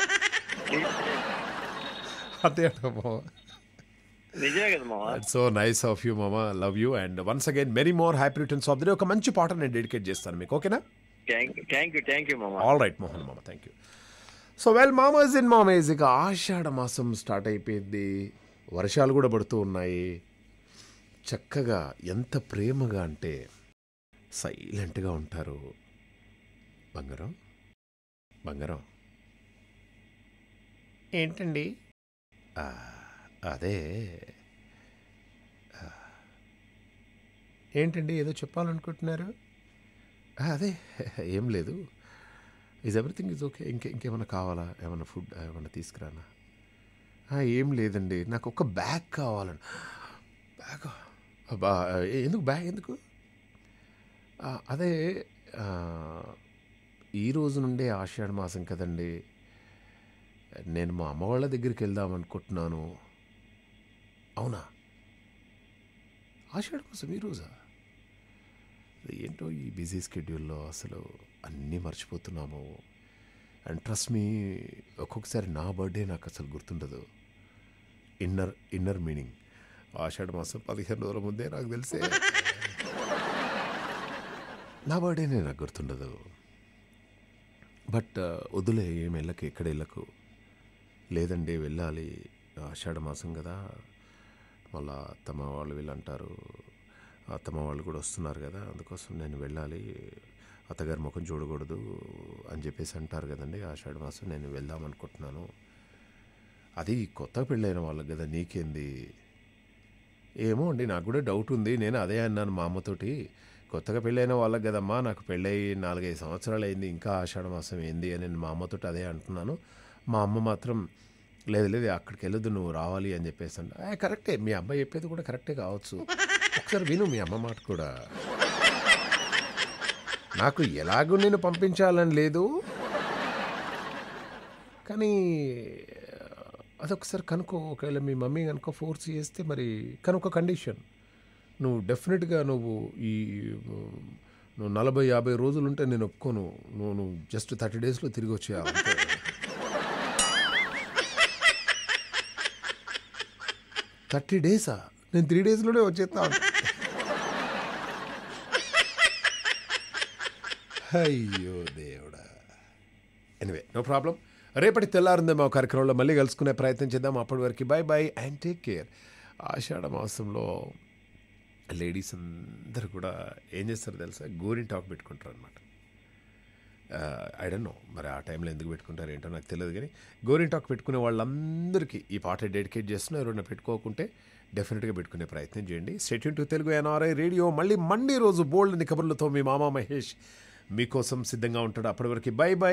అదే అంట మామ నిజమే కదా మామ సో నైస్ ఆఫ్ యూ మామ love you and once again many more happy returns of the day ఒక మంచి పాట నేను డెడికేట్ చేస్తాను మీకు ఓకేనా thank thank you thank you మామ ఆల్ రైట్ మోహన్ మామ థ్యాంక్ యూ సో వెల్ మామస్ ఇన్ మామేజ్ ఇక ఆషాఢ మాసం స్టార్ట్ అయిపోయింది వర్షాలు కూడా పడుతూ ఉన్నాయి చక్కగా ఎంత ప్రేమగా అంటే సైలెంట్గా ఉంటారు బంగారం బంగారం ఏంటండి "ఆ, అదే ఆ, ఏంటండి ఏదో చెప్పాలనుకుంటున్నారు "ఆ, అదే ఏం లేదు ఈజ్ ఎవ్రీథింగ్ ఈజ్ ఓకే ఇంకే ఇంకేమైనా కావాలా ఏమైనా ఫుడ్ ఏమైనా తీసుకురానా "ఆ, ఏం లేదండి నాకు ఒక బ్యాగ్ కావాలని బ్యాగ్ అబ్బా ఏ- ఎందుకు బ్యాగ్ ఎందుకు "ఆ, అదే ఆ, ఈ రోజు నుండే ఆషాఢ మాసం కదండి నేను మా అమ్మ వాళ్ళ దగ్గరికి వెళ్దాం అనుకుంటున్నాను అవునా ఆషాఢ మాసం ఈ రోజా అది ఏంటో ఈ బిజీ స్కెడ్యూల్లో అసలు అన్నీ మర్చిపోతున్నాము అండ్ ట్రస్ట్ మీ ఒక్కొక్కసారి నా బర్త్డే నాకు అసలు గుర్తుండదు ఇన్నర్ ఇన్నర్ మీనింగ్ ఆషాఢ మాసం పదిహేను రోజుల ముందే నాకు తెలిసే నా బర్త్డేనే నాకు గుర్తుండదు బట్ వద్దులే ఏం వెళ్ళకు ఎక్కడ వెళ్ళకు లేదండి వెళ్ళాలి ఆషాఢ మాసం కదా మళ్ళా అత్తమ్మ వాళ్ళు వీళ్ళు అంటారు అత్తమ్మ వాళ్ళు కూడా వస్తున్నారు కదా అందుకోసం నేను వెళ్ళాలి అత్తగారి ముఖం చూడకూడదు అని చెప్పేసి అంటారు కదండి ఆషాఢ మాసం నేను వెళ్దాం అనుకుంటున్నాను అది కొత్త పెళ్ళైన వాళ్ళకి కదా నీకేంది ఏమో అండి నాకు కూడా డౌట్ ఉంది నేను అదే అన్నాను మా అమ్మతోటి కొత్తగా పెళ్ళైన వాళ్ళకి కదమ్మా నాకు పెళ్ళై నాలుగైదు సంవత్సరాలు అయింది ఇంకా ఆషాఢ మాసం ఏంది అని నేను మా అమ్మతోటి అదే అంటున్నాను మా అమ్మ మాత్రం లేదు లేదు అక్కడికి వెళ్ళొద్దు నువ్వు రావాలి అని చెప్పేసి అంట "ఆ, కరెక్టే మీ అబ్బాయి చెప్పేది కూడా కరెక్టే కావచ్చు ఒకసారి విను మీ అమ్మ మాట కూడా నాకు ఎలాగూ నేను పంపించాలని లేదు కానీ అదొకసారి కనుక్కో ఒకవేళ మీ మమ్మీ కనుక ఫోర్స్ చేస్తే మరి కానీ ఒక కండిషన్ నువ్వు డెఫినెట్గా నువ్వు ఈ ఉమ్, నువ్వు నలభై యాభై రోజులు ఉంటే నేను ఒప్పుకోను నువ్వు నువ్వు జస్ట్ థర్టీ డేస్లో తిరిగి వచ్చేయాలి అంతే. థర్టీ డేసా నేను త్రీ డేస్లోనే వచ్చేస్తాను అయ్యో దేవుడా ఎనివే నో ప్రాబ్లం రేపటి తెల్లారిందే మా కార్యక్రమంలో మళ్ళీ కలుసుకునే ప్రయత్నం చేద్దాం అప్పటి వరకు bye bye and take care ఆషాఢ మాసంలో లేడీస్ అందరు కూడా ఏం చేస్తారు తెలుసా గోరింటాకు పెట్టుకుంటారు అనమాట ఐ డోంట్ నో మరి ఆ టైంలో ఎందుకు పెట్టుకుంటారు ఏంటో నాకు తెలియదు కానీ గోరింటాకు పెట్టుకునే వాళ్ళందరికీ ఈ పాట డెడికేట్ చేస్తున్నా ఎవరైనా పెట్టుకోకుంటే డెఫినెట్గా పెట్టుకునే ప్రయత్నం చేయండి stay tune to Telugu NRI radio మళ్ళీ మండే రోజు బోల్డ్ కబుర్లతో మీ మామ మహేష్ మీకోసం సిద్ధంగా ఉంటాడు అప్పటి వరకు బై బై